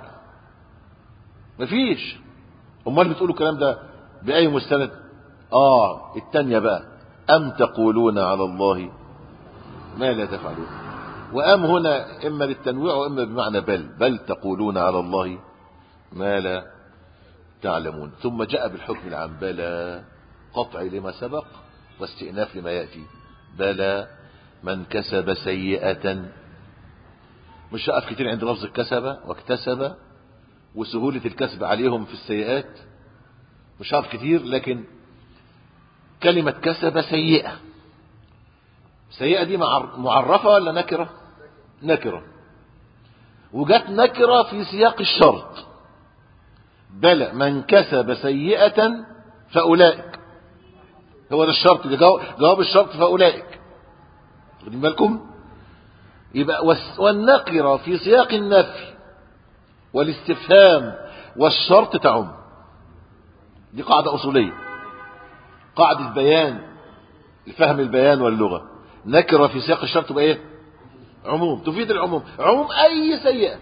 Speaker 1: مفيش امال بتقولوا الكلام ده باي مستند اه التانية بقى ام تقولون على الله ما لا تفعلون وام هنا اما للتنويع واما بمعنى بل بل تقولون على الله ما لا تعلمون ثم جاء بالحكم العام بلى قطع لما سبق واستئناف لما يأتي بلى من كسب سيئة مش هقف كتير عند لفظ الكسب واكتسب وسهولة الكسب عليهم في السيئات مش هقف كتير لكن كلمة كسب سيئة سيئة دي معرفة ولا نكرة نكرة وجت نكرة في سياق الشرط بلى من كسب سيئة فأولئك هو ده الشرط ده جواب الشرط فأولئك واخدين بالكم يبقى والنقرة في سياق النفي والاستفهام والشرط تعم دي قاعدة أصولية قاعدة بيان لفهم البيان واللغة نكرة في سياق الشرط تبقى ايه عموم تفيد العموم عموم أي سيئة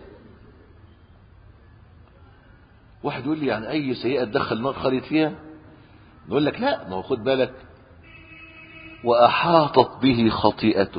Speaker 1: واحد يقول لي يعني أي سيئة تدخل نار خالد فيها نقول لك لا ما هو خد بالك وأحاطت به خطيئته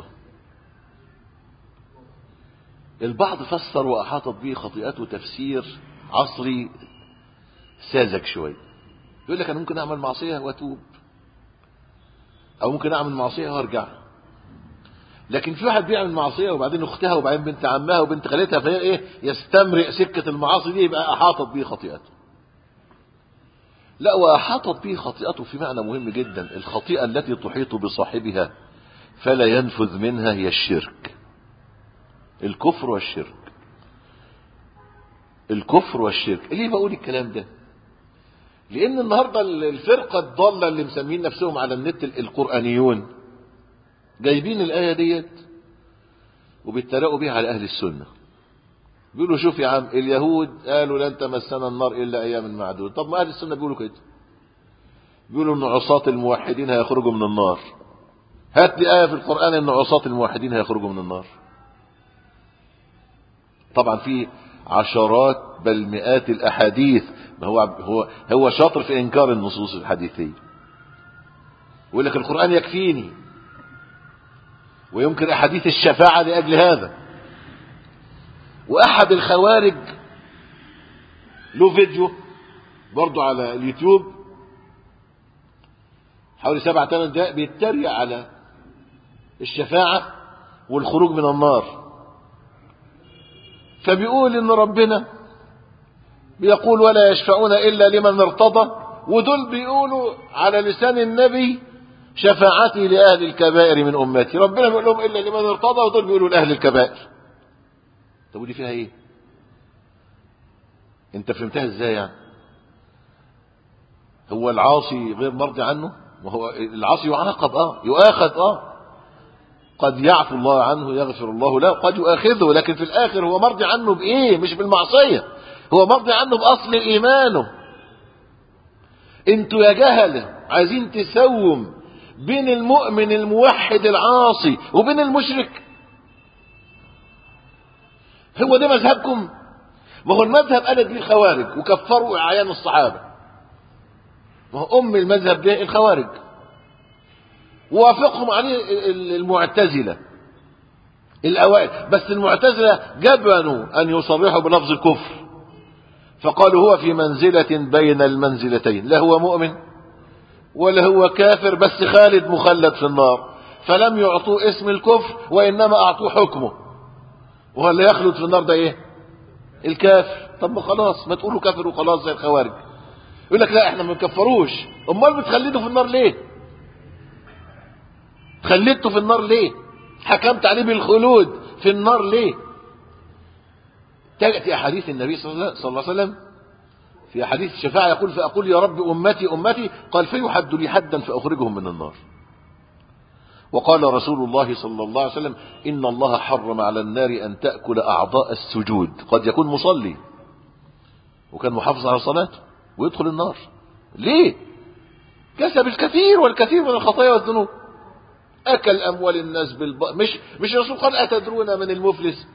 Speaker 1: البعض فسر وأحاطت به خطيئته تفسير عصري ساذج شوي يقول لك أنا ممكن أعمل معصية وأتوب أو ممكن أعمل معصية وأرجع لكن في واحد بيعمل معصية وبعدين أختها وبعدين بنت عمها وبنت خالتها فهي إيه يستمرئ سكة المعاصي دي يبقى أحاطت به خطيئته لا وأحاطت به خطيئته في معنى مهم جدا الخطيئة التي تحيط بصاحبها فلا ينفذ منها هي الشرك الكفر والشرك الكفر والشرك ليه بقول الكلام ده لان النهارده الفرقه الضاله اللي مسمين نفسهم على النت القرانيون جايبين الايه ديت وبيتريقوا بيها على اهل السنه بيقولوا شوف يا عم اليهود قالوا لن تمسنا النار الا ايام معدوده طب ما اهل السنه بيقولوا كده بيقولوا ان عصاة الموحدين هيخرجوا من النار هات لي ايه في القران ان عصاة الموحدين هيخرجوا من النار طبعا في عشرات بل مئات الاحاديث ما هو هو هو شاطر في انكار النصوص الحديثيه ويقول لك القران يكفيني وينكر احاديث الشفاعه لاجل هذا واحد الخوارج له فيديو برضه على اليوتيوب حوالي سبع ثمان دقائق بيتريق على الشفاعه والخروج من النار فبيقول ان ربنا بيقول ولا يشفعون الا لمن ارتضى ودول بيقولوا على لسان النبي شفاعتي لاهل الكبائر من امتي ربنا بيقول لهم الا لمن ارتضى ودول بيقولوا لاهل الكبائر طب ودي فيها ايه انت فهمتها ازاي يعني هو العاصي غير مرضي عنه وهو العاصي يعاقب اه يؤاخذ اه قد يعفو الله عنه يغفر الله له قد يؤاخذه لكن في الاخر هو مرضي عنه بايه مش بالمعصيه هو مرضي عنه باصل ايمانه انتوا يا جهله عايزين تسوم بين المؤمن الموحد العاصي وبين المشرك هو ده مذهبكم ما هو المذهب قالت به الخوارج وكفروا اعيان الصحابه ما هو ام المذهب ده الخوارج ووافقهم عليه المعتزلة الأوائل بس المعتزلة جبنوا أن يصرحوا بلفظ الكفر فقالوا هو في منزلة بين المنزلتين لا هو مؤمن ولا هو كافر بس خالد مخلد في النار فلم يعطوه اسم الكفر وإنما أعطوه حكمه وهو اللي يخلد في النار ده إيه الكافر طب ما خلاص ما تقولوا كافر وخلاص زي الخوارج يقول لك لا احنا ما بنكفروش امال بتخلدوا في النار ليه خلدته في النار ليه حكمت عليه بالخلود في النار ليه تأتي أحاديث النبي صلى الله عليه وسلم في حديث الشفاعة يقول فأقول يا رب أمتي أمتي قال فيحد لي حدا فأخرجهم من النار وقال رسول الله صلى الله عليه وسلم إن الله حرم على النار أن تأكل أعضاء السجود قد يكون مصلي وكان محافظ على صلاته ويدخل النار ليه كسب الكثير والكثير من الخطايا والذنوب أكل أموال الناس بالب... مش مش الرسول قال أتدرون من المفلس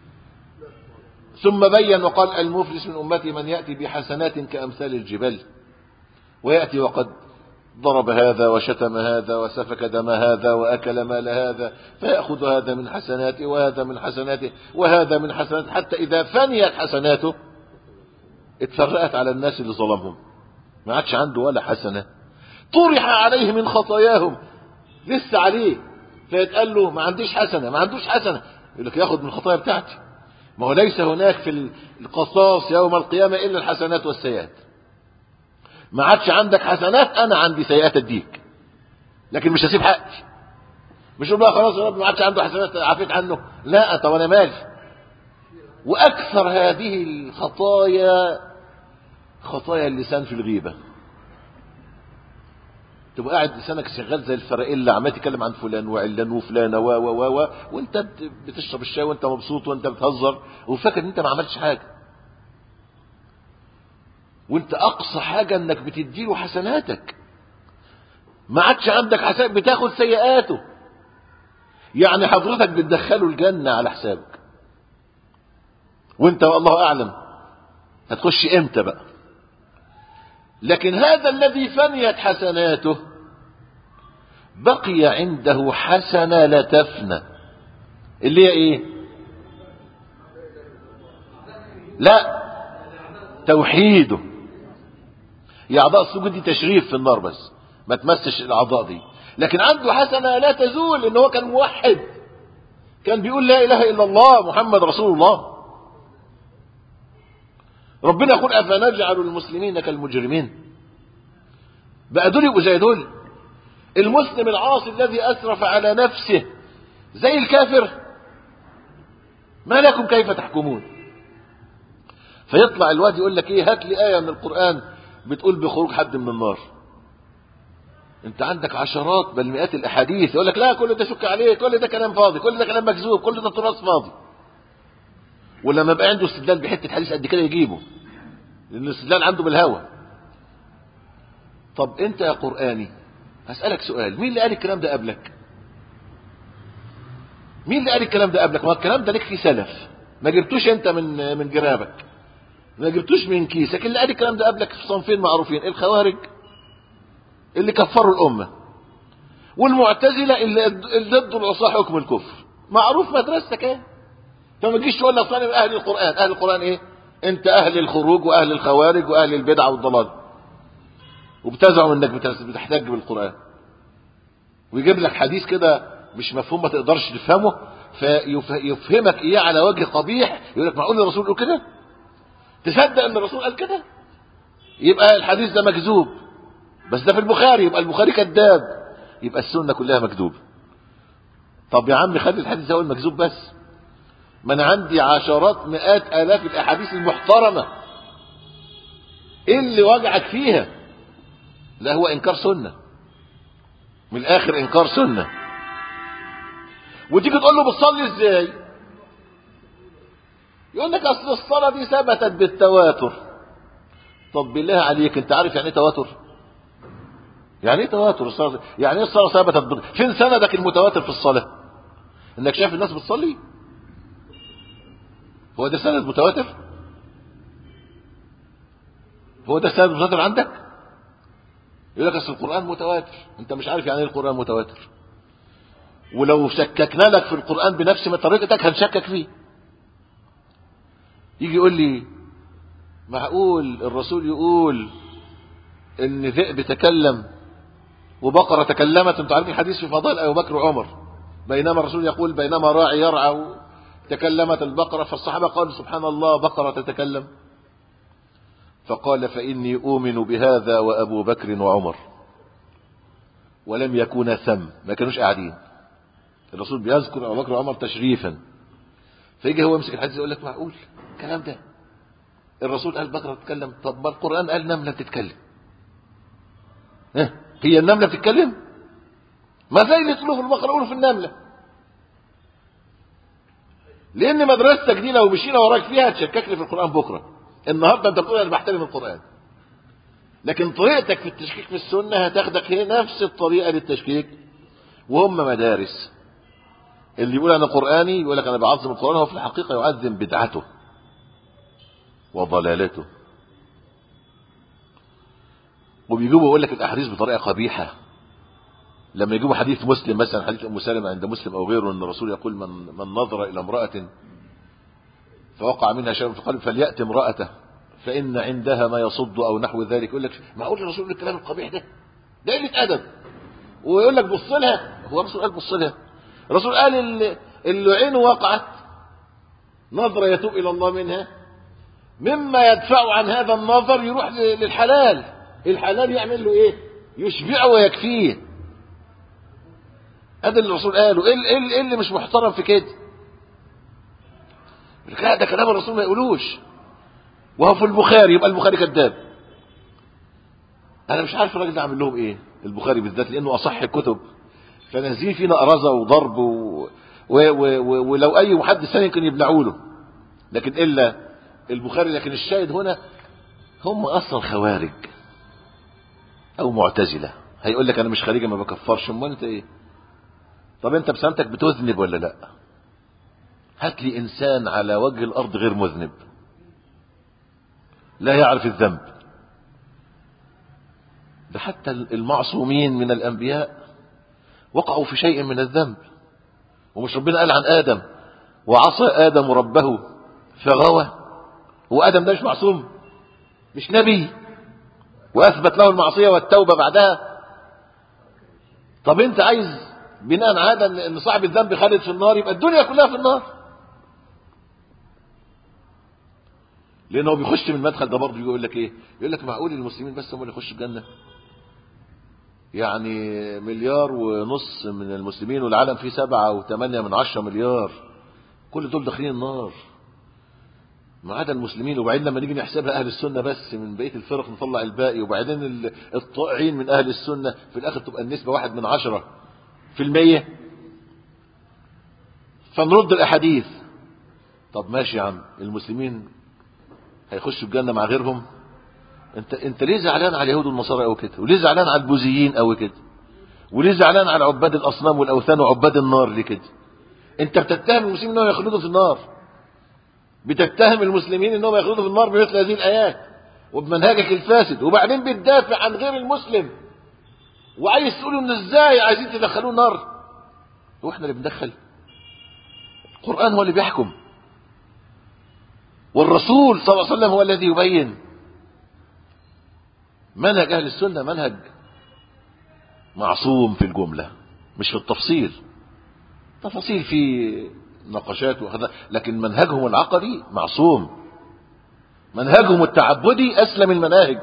Speaker 1: ثم بين وقال المفلس من أمتي من يأتي بحسنات كأمثال الجبال ويأتي وقد ضرب هذا وشتم هذا وسفك دم هذا وأكل مال هذا فيأخذ هذا من حسناته وهذا من حسناته وهذا من حسناته حتى إذا فنيت حسناته اتفرقت على الناس اللي ظلمهم ما عادش عنده ولا حسنة طرح عليه من خطاياهم لسه عليه فيتقال له ما عنديش حسنة ما عندوش حسنة يقول لك ياخد من الخطايا بتاعتي ما هو ليس هناك في القصاص يوم القيامة إلا الحسنات والسيئات ما عادش عندك حسنات أنا عندي سيئات أديك لكن مش هسيب حقي مش يقول بقى خلاص يا رب ما عادش عنده حسنات عافيت عنه لا طب أنا مالي وأكثر هذه الخطايا خطايا اللسان في الغيبة تبقى قاعد لسانك شغال زي الفرائلة عمال تتكلم عن فلان وعلان وفلانة و و و و وانت بتشرب الشاي وانت مبسوط وانت بتهزر وفاكر ان انت ما عملتش حاجة وانت اقصى حاجة انك بتديله حسناتك ما عادش عندك حسنات بتاخد سيئاته يعني حضرتك بتدخله الجنة على حسابك وانت والله اعلم هتخش امتى بقى لكن هذا الذي فنيت حسناته بقي عنده حسنة لا تفنى اللي هي ايه لا توحيده هي اعضاء السجود دي تشريف في النار بس ما تمسش الاعضاء دي لكن عنده حسنة لا تزول ان هو كان موحد كان بيقول لا اله الا الله محمد رسول الله ربنا يقول أفنجعل المسلمين كالمجرمين بقى دول يبقوا زي دول المسلم العاصي الذي أسرف على نفسه زي الكافر ما لكم كيف تحكمون فيطلع الواد يقول لك ايه هات لي آية من القرآن بتقول بخروج حد من النار انت عندك عشرات بل مئات الاحاديث يقول لك لا كل ده شك عليه كل ده كلام فاضي كل ده كلام مكذوب كل ده تراث فاضي ولما يبقى عنده استدلال بحته حديث قد كده يجيبه لان الاستدلال عنده بالهوى طب انت يا قراني هسالك سؤال مين اللي قال الكلام ده قبلك مين اللي قال الكلام ده قبلك ما الكلام ده لك فيه سلف ما جبتوش انت من من جرابك ما جبتوش من كيسك اللي قال الكلام ده قبلك في صنفين معروفين الخوارج اللي كفروا الامه والمعتزله اللي اللي ضد العصاه حكم الكفر معروف مدرستك ايه فما تجيش تقول لي اصل انا من اهل القران اهل القران ايه انت اهل الخروج واهل الخوارج واهل البدع والضلال وبتزعم انك بتحتج بالقران ويجيب لك حديث كده مش مفهوم ما تقدرش تفهمه فيفهمك ايه على وجه قبيح يقول لك معقول الرسول يقول كده تصدق ان الرسول قال كده يبقى الحديث ده مكذوب بس ده في البخاري يبقى البخاري كذاب يبقى السنه كلها مكذوبه طب يا عم خلي الحديث ده هو المكذوب بس ما انا عندي عشرات مئات الاف الاحاديث المحترمه ايه اللي وجعك فيها لا هو انكار سنه من الاخر انكار سنه وتيجي تقول له بتصلي ازاي يقول لك اصل الصلاه دي ثبتت بالتواتر طب بالله عليك انت عارف يعني ايه تواتر يعني ايه تواتر الصلاه يعني ايه الصلاه ثبتت بال... فين سندك المتواتر في الصلاه انك شايف الناس بتصلي هو ده سند متواتر هو ده سند متواتر عندك يقول لك اصل القران متواتر انت مش عارف يعني ايه القران متواتر ولو شككنا لك في القران بنفس ما طريقتك هنشكك فيه يجي يقول لي معقول الرسول يقول ان ذئب تكلم وبقرة تكلمت انتوا عارفين الحديث في فضائل ابو بكر وعمر بينما الرسول يقول بينما راعي يرعى تكلمت البقرة فالصحابة قالوا سبحان الله بقرة تتكلم فقال فإني أؤمن بهذا وأبو بكر وعمر ولم يكونا ثم ما كانوش قاعدين الرسول بيذكر أبو بكر وعمر تشريفا فيجي هو يمسك الحديث يقول لك معقول الكلام ده الرسول قال بكره تتكلم طب ما القران قال نمله بتتكلم ها هي النمله بتتكلم ما زي اللي تقولوا في البقره قولوا في النمله لان مدرستك دي لو مشينا وراك فيها هتشككني في القران بكره النهارده انت بتقول انا بحترم القران لكن طريقتك في التشكيك في السنه هتاخدك هي نفس الطريقه للتشكيك وهم مدارس اللي يقول انا قراني يقول لك انا بعظم القران هو في الحقيقه يعظم بدعته وضلالته وبيجيبوا يقول لك الاحاديث بطريقه قبيحه لما يجيبوا حديث مسلم مثلا حديث ام سلمة عند مسلم او غيره ان الرسول يقول من من نظر الى امراه فوقع منها شيء في قلب فليات امراته فان عندها ما يصد او نحو ذلك يقول لك معقول الرسول يقول الكلام القبيح ده ده قله ادب ويقول لك بص لها هو الرسول قال بص لها الرسول قال اللي, اللي عينه وقعت نظره يتوب الى الله منها مما يدفع عن هذا النظر يروح للحلال الحلال يعمل له ايه يشبعه ويكفيه هذا اللي الرسول قاله ايه ايه اللي مش محترم في كده لا ده كلام الرسول ما يقولوش وهو في البخاري يبقى البخاري كذاب انا مش عارف الراجل ده عامل لهم ايه البخاري بالذات لانه اصح الكتب فنازلين فينا ارزه وضرب و... و... و... و... ولو اي محدث ثاني يمكن يبلعوا له لكن الا البخاري لكن الشاهد هنا هم اصلا خوارج او معتزله هيقول لك انا مش خارجه ما بكفرش امال انت ايه طب انت بسمتك بتذنب ولا لا هات لي انسان على وجه الارض غير مذنب لا يعرف الذنب ده حتى المعصومين من الانبياء وقعوا في شيء من الذنب ومش ربنا قال عن ادم وعصى ادم ربه فغوى هو ادم ده مش معصوم مش نبي واثبت له المعصيه والتوبه بعدها طب انت عايز بناء على ان صاحب الذنب خالد في النار يبقى الدنيا كلها في النار لانه هو بيخش من المدخل ده برضه يقول لك ايه يقول لك معقول المسلمين بس هم اللي يخشوا الجنه يعني مليار ونص من المسلمين والعالم فيه سبعة وثمانية من عشرة مليار كل دول داخلين النار ما عدا المسلمين وبعدين لما نيجي نحسبها اهل السنه بس من بقيه الفرق نطلع الباقي وبعدين الطائعين من اهل السنه في الاخر تبقى النسبه واحد من عشره في المية فنرد الاحاديث طب ماشي يا عم المسلمين هيخشوا الجنه مع غيرهم انت انت ليه زعلان على اليهود والنصارى قوي كده وليه زعلان على البوذيين قوي كده وليه زعلان على عباد الاصنام والاوثان وعباد النار ليه كده انت بتتهم المسلمين انهم يخلدوا في النار بتتهم المسلمين انهم يخلدوا في النار بمثل هذه الايات وبمنهجك الفاسد وبعدين بتدافع عن غير المسلم وعايز تقولوا ان ازاي عايزين تدخلوه النار واحنا اللي بندخل القران هو اللي بيحكم والرسول صلى الله عليه وسلم هو الذي يبين منهج اهل السنه منهج معصوم في الجمله مش في التفصيل تفاصيل في نقاشات وكذا لكن منهجهم العقدي معصوم منهجهم التعبدي اسلم المناهج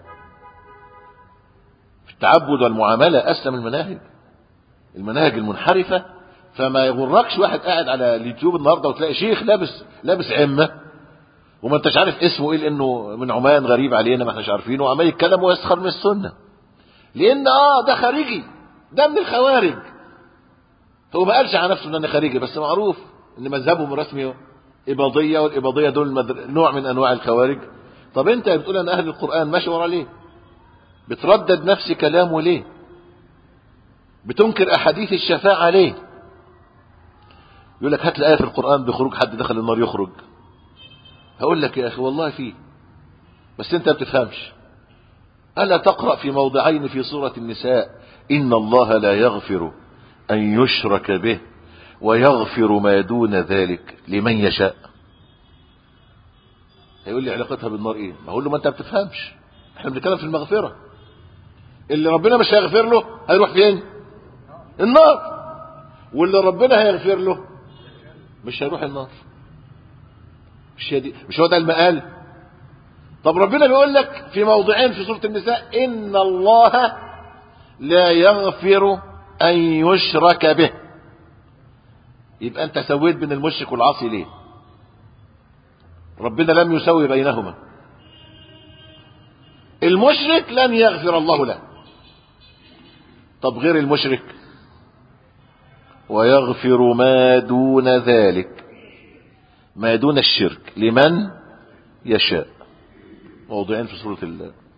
Speaker 1: في التعبد والمعامله اسلم المناهج المناهج المنحرفه فما يغركش واحد قاعد على اليوتيوب النهارده وتلاقي شيخ لابس لابس عمه وما انتش عارف اسمه ايه لانه من عمان غريب علينا ما احناش عارفينه وعمال يتكلم ويسخر من السنه لان اه ده خارجي ده من الخوارج هو ما قالش على نفسه ان انا خارجي بس معروف ان مذهبهم الرسمي اباضيه والاباضيه دول مدر... نوع من انواع الخوارج طب انت بتقول ان اهل القران ماشي ورا ليه بتردد نفس كلامه ليه بتنكر احاديث الشفاعه ليه يقول لك هات لي ايه في القران بخروج حد دخل النار يخرج هقول لك يا اخي والله فيه بس انت ما بتفهمش الا تقرا في موضعين في سوره النساء ان الله لا يغفر ان يشرك به ويغفر ما دون ذلك لمن يشاء هيقول لي علاقتها بالنار ايه ما اقول له ما انت ما بتفهمش احنا بنتكلم في المغفره اللي ربنا مش هيغفر له هيروح فين النار واللي ربنا هيغفر له مش هيروح النار مش هي دي مش هو ده المقال طب ربنا بيقول لك في موضعين في سوره النساء ان الله لا يغفر ان يشرك به يبقى انت سويت بين المشرك والعاصي ليه ربنا لم يسوي بينهما المشرك لن يغفر الله له طب غير المشرك ويغفر ما دون ذلك ما دون الشرك لمن يشاء موضوعين في سورة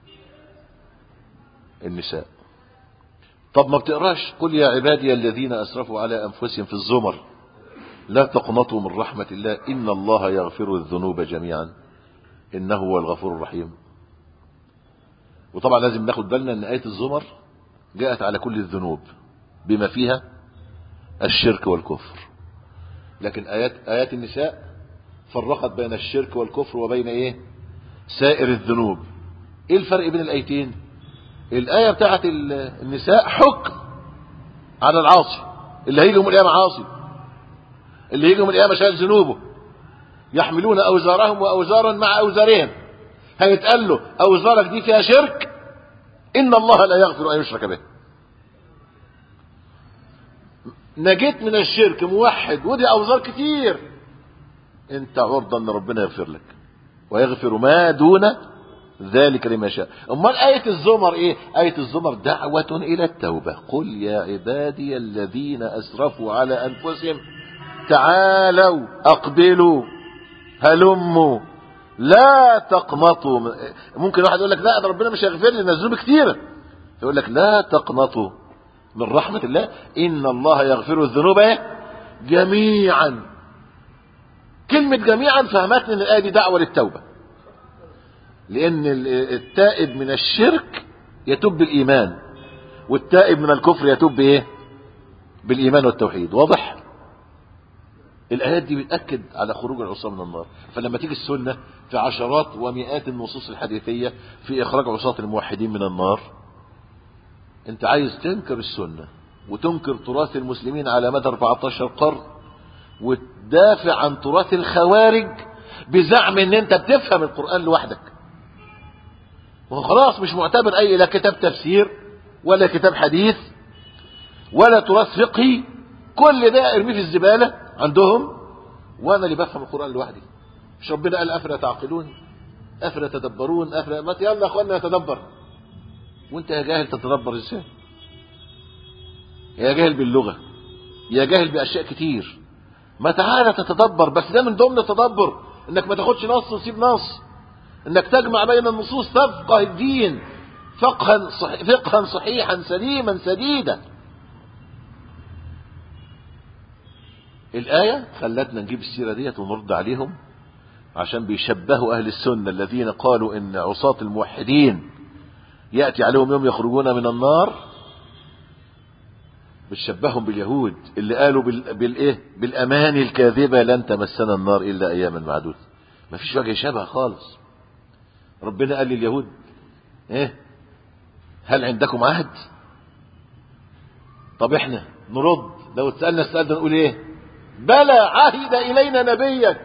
Speaker 1: النساء طب ما بتقراش قل يا عبادي الذين أسرفوا على أنفسهم في الزمر لا تقنطوا من رحمة الله إن الله يغفر الذنوب جميعا إنه هو الغفور الرحيم وطبعا لازم ناخد بالنا أن آية الزمر جاءت على كل الذنوب بما فيها الشرك والكفر لكن آيات, آيات النساء فرقت بين الشرك والكفر وبين ايه سائر الذنوب ايه الفرق بين الايتين الايه بتاعت النساء حكم على العاصي اللي هيجي يوم القيامه عاصي اللي هيجي يوم القيامه شايل ذنوبه يحملون اوزارهم واوزارا مع اوزارهم هيتقال له اوزارك دي فيها شرك ان الله لا يغفر ان يشرك به نجيت من الشرك موحد ودي اوزار كتير انت عرضة ان ربنا يغفر لك ويغفر ما دون ذلك لما شاء امال آية الزمر ايه آية الزمر دعوة الى التوبة قل يا عبادي الذين اسرفوا على انفسهم تعالوا اقبلوا هلموا لا تقنطوا ممكن واحد يقول لك لا ده ربنا مش هيغفر لي الذنوب كتيرة يقول لك لا تقنطوا من رحمة الله ان الله يغفر الذنوب جميعا كلمة جميعا فهمتني ان الآية دي دعوة للتوبة لأن التائب من الشرك يتوب بالإيمان والتائب من الكفر يتوب بإيه بالإيمان والتوحيد واضح الآيات دي بتأكد على خروج العصاة من النار فلما تيجي السنة في عشرات ومئات النصوص الحديثية في إخراج عصاة الموحدين من النار أنت عايز تنكر السنة وتنكر تراث المسلمين على مدى 14 قرن وتدافع عن تراث الخوارج بزعم ان انت بتفهم القرآن لوحدك وهو خلاص مش معتبر اي لا كتاب تفسير ولا كتاب حديث ولا تراث فقهي كل ده ارميه في الزبالة عندهم وانا اللي بفهم القرآن لوحدي مش ربنا قال افلا تعقلون افلا تدبرون افلا ما يلا يا اخوانا نتدبر وانت يا جاهل تتدبر ازاي يا جاهل باللغة يا جاهل باشياء كتير ما تعالى تتدبر بس ده من ضمن التدبر انك ما تاخدش نص وتسيب نص انك تجمع بين النصوص تفقه الدين فقها صح فقها صحيحا سليما سديدا الآية خلتنا نجيب السيرة ديت ونرد عليهم عشان بيشبهوا أهل السنة الذين قالوا إن عصاة الموحدين يأتي عليهم يوم يخرجون من النار بتشبههم باليهود اللي قالوا بال... بالايه بالاماني الكاذبه لن تمسنا النار الا اياما معدوده ما فيش وجه شبه خالص ربنا قال لليهود ايه هل عندكم عهد طب احنا نرد لو اتسالنا السؤال ده نقول ايه بلى عهد الينا نبيك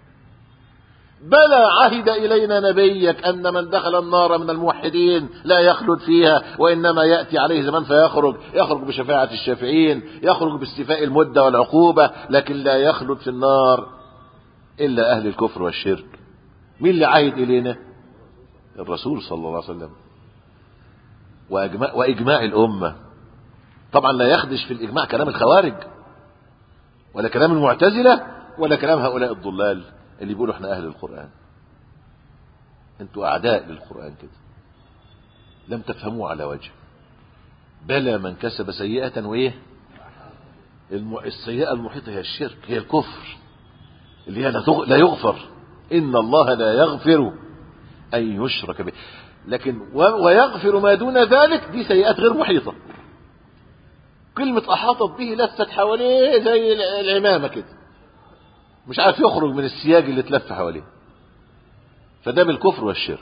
Speaker 1: بلى عهد إلينا نبيك أن من دخل النار من الموحدين لا يخلد فيها وإنما يأتي عليه زمان فيخرج يخرج بشفاعة الشافعين يخرج باستيفاء المدة والعقوبة لكن لا يخلد في النار إلا أهل الكفر والشرك مين اللي عايد إلينا الرسول صلى الله عليه وسلم وإجماع, وإجماع الأمة طبعا لا يخدش في الإجماع كلام الخوارج ولا كلام المعتزلة ولا كلام هؤلاء الضلال اللي بيقولوا احنا اهل القرآن انتوا اعداء للقرآن كده لم تفهموه على وجه بلى من كسب سيئة وايه الم... السيئة المحيطة هي الشرك هي الكفر اللي هي لا يغفر ان الله لا يغفر ان يشرك به لكن و... ويغفر ما دون ذلك دي سيئات غير محيطة كلمة احاطت به لفت حواليه زي العمامة كده مش عارف يخرج من السياج اللي اتلف حواليه فده بالكفر والشرك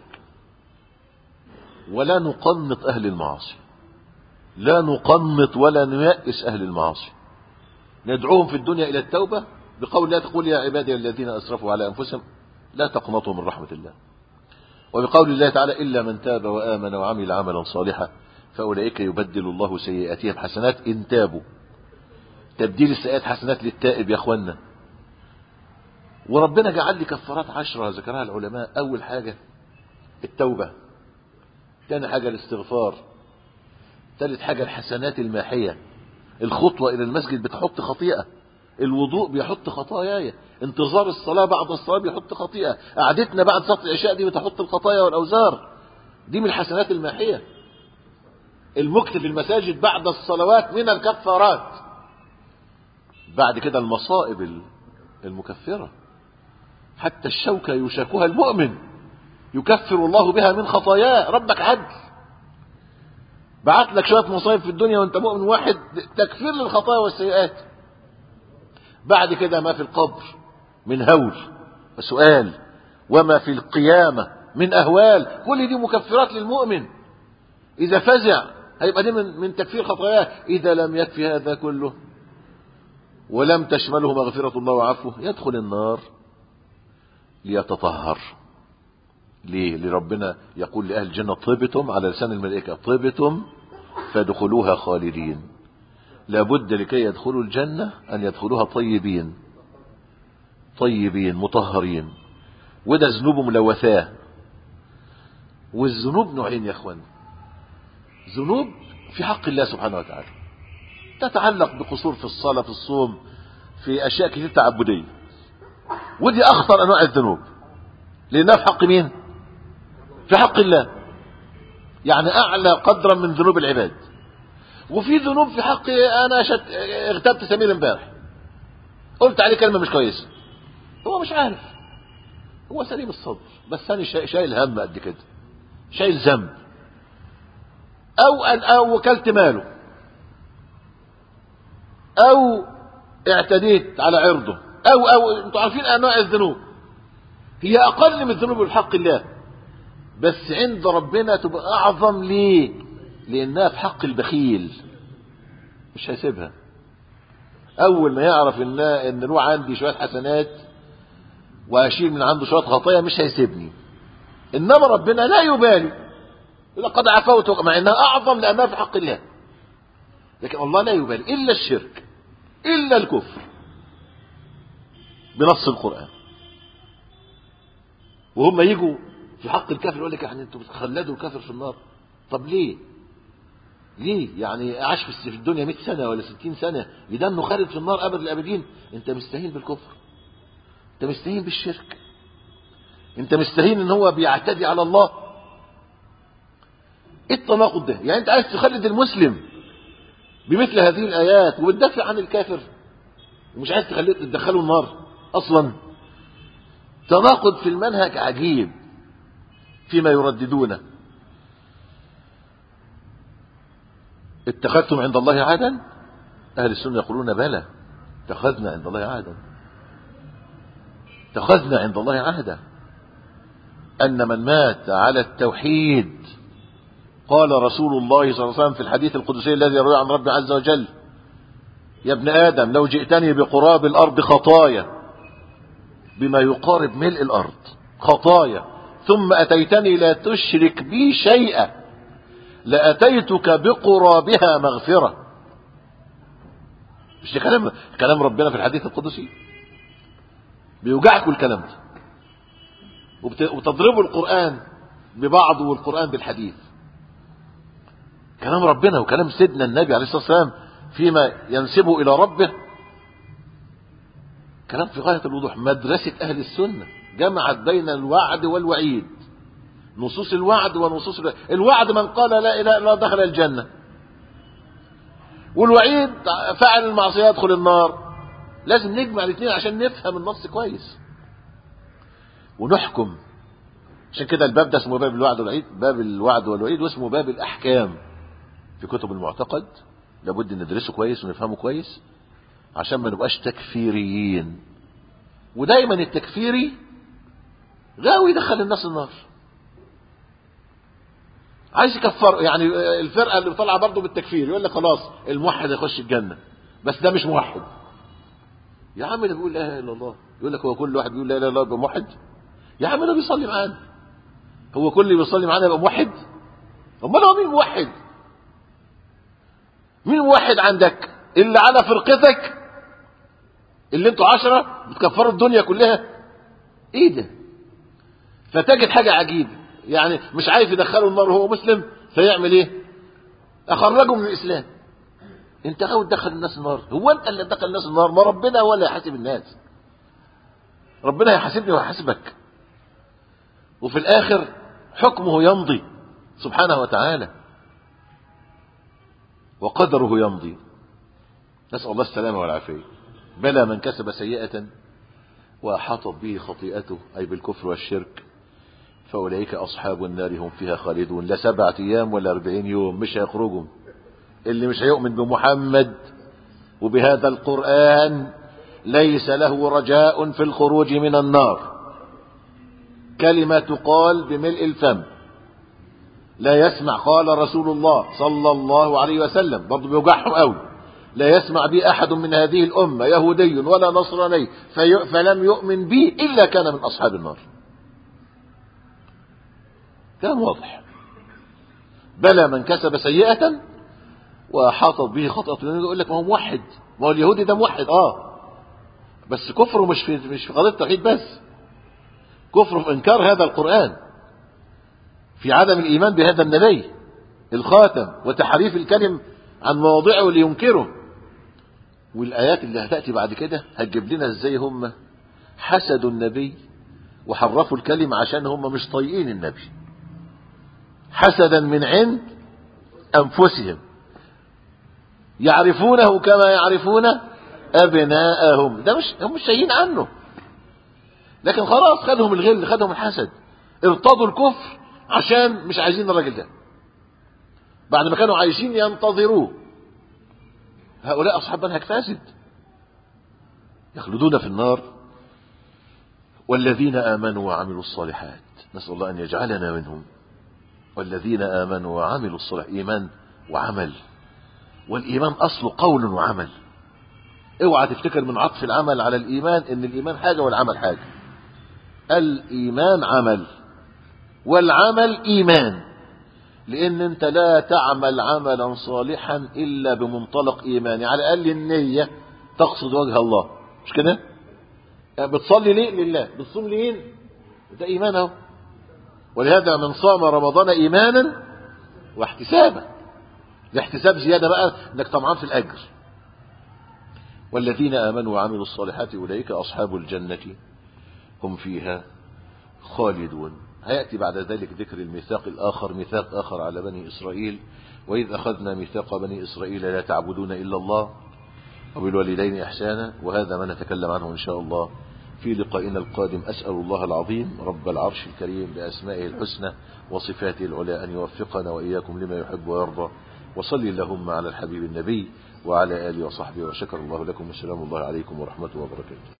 Speaker 1: ولا نقنط أهل المعاصي لا نقنط ولا نيأس أهل المعاصي ندعوهم في الدنيا إلى التوبة بقول لا تقول يا عبادي الذين أسرفوا على أنفسهم لا تقنطوا من رحمة الله وبقول الله تعالى إلا من تاب وآمن وعمل عملا صالحا فأولئك يبدل الله سيئاتهم حسنات إن تابوا تبديل السيئات حسنات للتائب يا أخوانا وربنا جعل لي كفارات عشرة ذكرها العلماء أول حاجة التوبة ثاني حاجة الاستغفار ثالث حاجة الحسنات الماحية الخطوة إلى المسجد بتحط خطيئة الوضوء بيحط خطاياي انتظار الصلاة بعد الصلاة بيحط خطيئة قعدتنا بعد صلاة العشاء دي بتحط الخطايا والأوزار دي من الحسنات الماحية المكت في المساجد بعد الصلوات من الكفارات بعد كده المصائب المكفرة حتى الشوكة يشاكها المؤمن يكفر الله بها من خطاياه ربك عدل بعت لك شوية مصايب في الدنيا وانت مؤمن واحد تكفير للخطايا والسيئات بعد كده ما في القبر من هول وسؤال وما في القيامة من أهوال كل دي مكفرات للمؤمن إذا فزع هيبقى دي من, من تكفير خطاياه إذا لم يكفي هذا كله ولم تشمله مغفرة الله وعفوه يدخل النار ليتطهر ليه لربنا يقول لأهل الجنة طبتم على لسان الملائكة طبتم فادخلوها خالدين لابد لكي يدخلوا الجنة أن يدخلوها طيبين طيبين مطهرين وده ذنوب ملوثاه والذنوب نوعين يا اخوان ذنوب في حق الله سبحانه وتعالى تتعلق بقصور في الصلاة في الصوم في أشياء كتير تعبدية ودي أخطر أنواع الذنوب لأنها في حق مين في حق الله يعني أعلى قدرا من ذنوب العباد وفي ذنوب في حقي أنا شت... اغتبت سمير امبارح قلت عليه كلمة مش كويسة هو مش عارف هو سليم الصدر بس أنا شا... شايل هم قد كده شايل ذنب أو أن أو وكلت ماله أو اعتديت على عرضه أو أو أنتوا عارفين أنواع الذنوب هي أقل من الذنوب بحق الله بس عند ربنا تبقى أعظم ليه لأنها في حق البخيل مش هيسيبها أول ما يعرف إن إن له عندي شوية حسنات وأشيل من عنده شوية خطايا مش هيسيبني إنما ربنا لا يبالي لقد عفوت مع إنها أعظم لأنها في حق الله لكن الله لا يبالي إلا الشرك إلا الكفر بنص القرآن وهم يجوا في حق الكافر يقول لك يعني انتوا بتخلدوا الكافر في النار طب ليه ليه يعني عاش في الدنيا 100 سنة ولا 60 سنة يدام انه خالد في النار ابد الابدين انت مستهين بالكفر انت مستهين بالشرك انت مستهين ان هو بيعتدي على الله ايه التناقض ده يعني انت عايز تخلد المسلم بمثل هذه الايات وبتدافع عن الكافر ومش عايز تخليه تدخله النار اصلا تناقض في المنهج عجيب فيما يرددونه اتخذتم عند الله عهدا اهل السنه يقولون بلى اتخذنا عند الله عهدا اتخذنا عند الله عهدا ان من مات على التوحيد قال رسول الله صلى الله عليه وسلم في الحديث القدسي الذي يروي عن ربي عز وجل يا ابن ادم لو جئتني بقراب الارض خطايا بما يقارب ملء الارض خطايا ثم اتيتني لا تشرك بي شيئا لاتيتك بقرابها مغفره مش ده كلام كلام ربنا في الحديث القدسي بيوجعكم الكلام ده وتضربوا القران ببعض والقران بالحديث كلام ربنا وكلام سيدنا النبي عليه الصلاه والسلام فيما ينسبه الى ربه كلام في غايه الوضوح مدرسه اهل السنه جمعت بين الوعد والوعيد نصوص الوعد ونصوص الوعد, الوعد من قال لا اله الا الله دخل الجنه والوعيد فعل المعصيه يدخل النار لازم نجمع الاثنين عشان نفهم النص كويس ونحكم عشان كده الباب ده اسمه باب الوعد والوعيد باب الوعد والوعيد واسمه باب الاحكام في كتب المعتقد لابد ندرسه كويس ونفهمه كويس عشان ما نبقاش تكفيريين ودايما التكفيري غاوي يدخل الناس النار عايز يكفر يعني الفرقه اللي طالعه برضه بالتكفير يقول لك خلاص الموحد يخش الجنه بس ده مش موحد يا عم ده بيقول لا اله الا الله يقول لك هو كل واحد بيقول لا اله الا الله يبقى موحد يا عم ده بيصلي معانا هو كل اللي بيصلي معانا يبقى موحد امال هو مين موحد مين موحد عندك اللي على فرقتك اللي انتوا عشرة بتكفروا الدنيا كلها ايه ده فتجد حاجة عجيبة يعني مش عايز يدخله النار وهو مسلم فيعمل ايه اخرجه من الاسلام انت غاوي تدخل الناس النار هو انت اللي تدخل الناس النار ما ربنا ولا يحاسب الناس ربنا هيحاسبني ويحاسبك وفي الاخر حكمه يمضي سبحانه وتعالى وقدره يمضي نسأل الله السلامة والعافية بلى من كسب سيئة وأحاطت به خطيئته أي بالكفر والشرك فأولئك أصحاب النار هم فيها خالدون لا سبعة أيام ولا أربعين يوم مش هيخرجوا اللي مش هيؤمن بمحمد وبهذا القرآن ليس له رجاء في الخروج من النار كلمة تقال بملء الفم لا يسمع قال رسول الله صلى الله عليه وسلم برضه بيوجعهم قوي لا يسمع بي أحد من هذه الأمة يهودي ولا نصراني في فلم يؤمن بي إلا كان من أصحاب النار كلام واضح بلى من كسب سيئة وحاطت به خطأة يقول لك ما هو موحد ما هو اليهودي ده موحد اه بس كفره مش في مش في قضية التوحيد بس كفره في انكار هذا القرآن في عدم الايمان بهذا النبي الخاتم وتحريف الكلم عن مواضعه لينكره والايات اللي هتاتي بعد كده هتجيب لنا ازاي هم حسدوا النبي وحرفوا الكلمة عشان هم مش طايقين النبي حسدا من عند انفسهم يعرفونه كما يعرفون ابناءهم ده مش هم مش شايلين عنه لكن خلاص خدهم الغل خدهم الحسد ارتضوا الكفر عشان مش عايزين الراجل ده بعد ما كانوا عايشين ينتظروه هؤلاء اصحاب منهج فاسد يخلدون في النار والذين امنوا وعملوا الصالحات نسال الله ان يجعلنا منهم والذين امنوا وعملوا الصالحات ايمان وعمل والايمان اصله قول وعمل اوعى تفتكر من عطف العمل على الايمان ان الايمان حاجه والعمل حاجه الايمان عمل والعمل ايمان لان انت لا تعمل عملا صالحا الا بمنطلق ايماني على الاقل النيه تقصد وجه الله مش كده يعني بتصلي ليه لله بتصوم ليه ده ايمان اهو ولهذا من صام رمضان ايمانا واحتسابا الاحتساب زياده بقى انك طمعان في الاجر والذين امنوا وعملوا الصالحات اولئك اصحاب الجنه هم فيها خالدون هيأتي بعد ذلك ذكر الميثاق الآخر ميثاق آخر على بني إسرائيل وإذ أخذنا ميثاق بني إسرائيل لا تعبدون إلا الله وبالوالدين إحسانا وهذا ما نتكلم عنه إن شاء الله في لقائنا القادم أسأل الله العظيم رب العرش الكريم بأسمائه الحسنى وصفاته العلى أن يوفقنا وإياكم لما يحب ويرضى وصلي اللهم على الحبيب النبي وعلى آله وصحبه وشكر الله لكم والسلام الله عليكم ورحمته وبركاته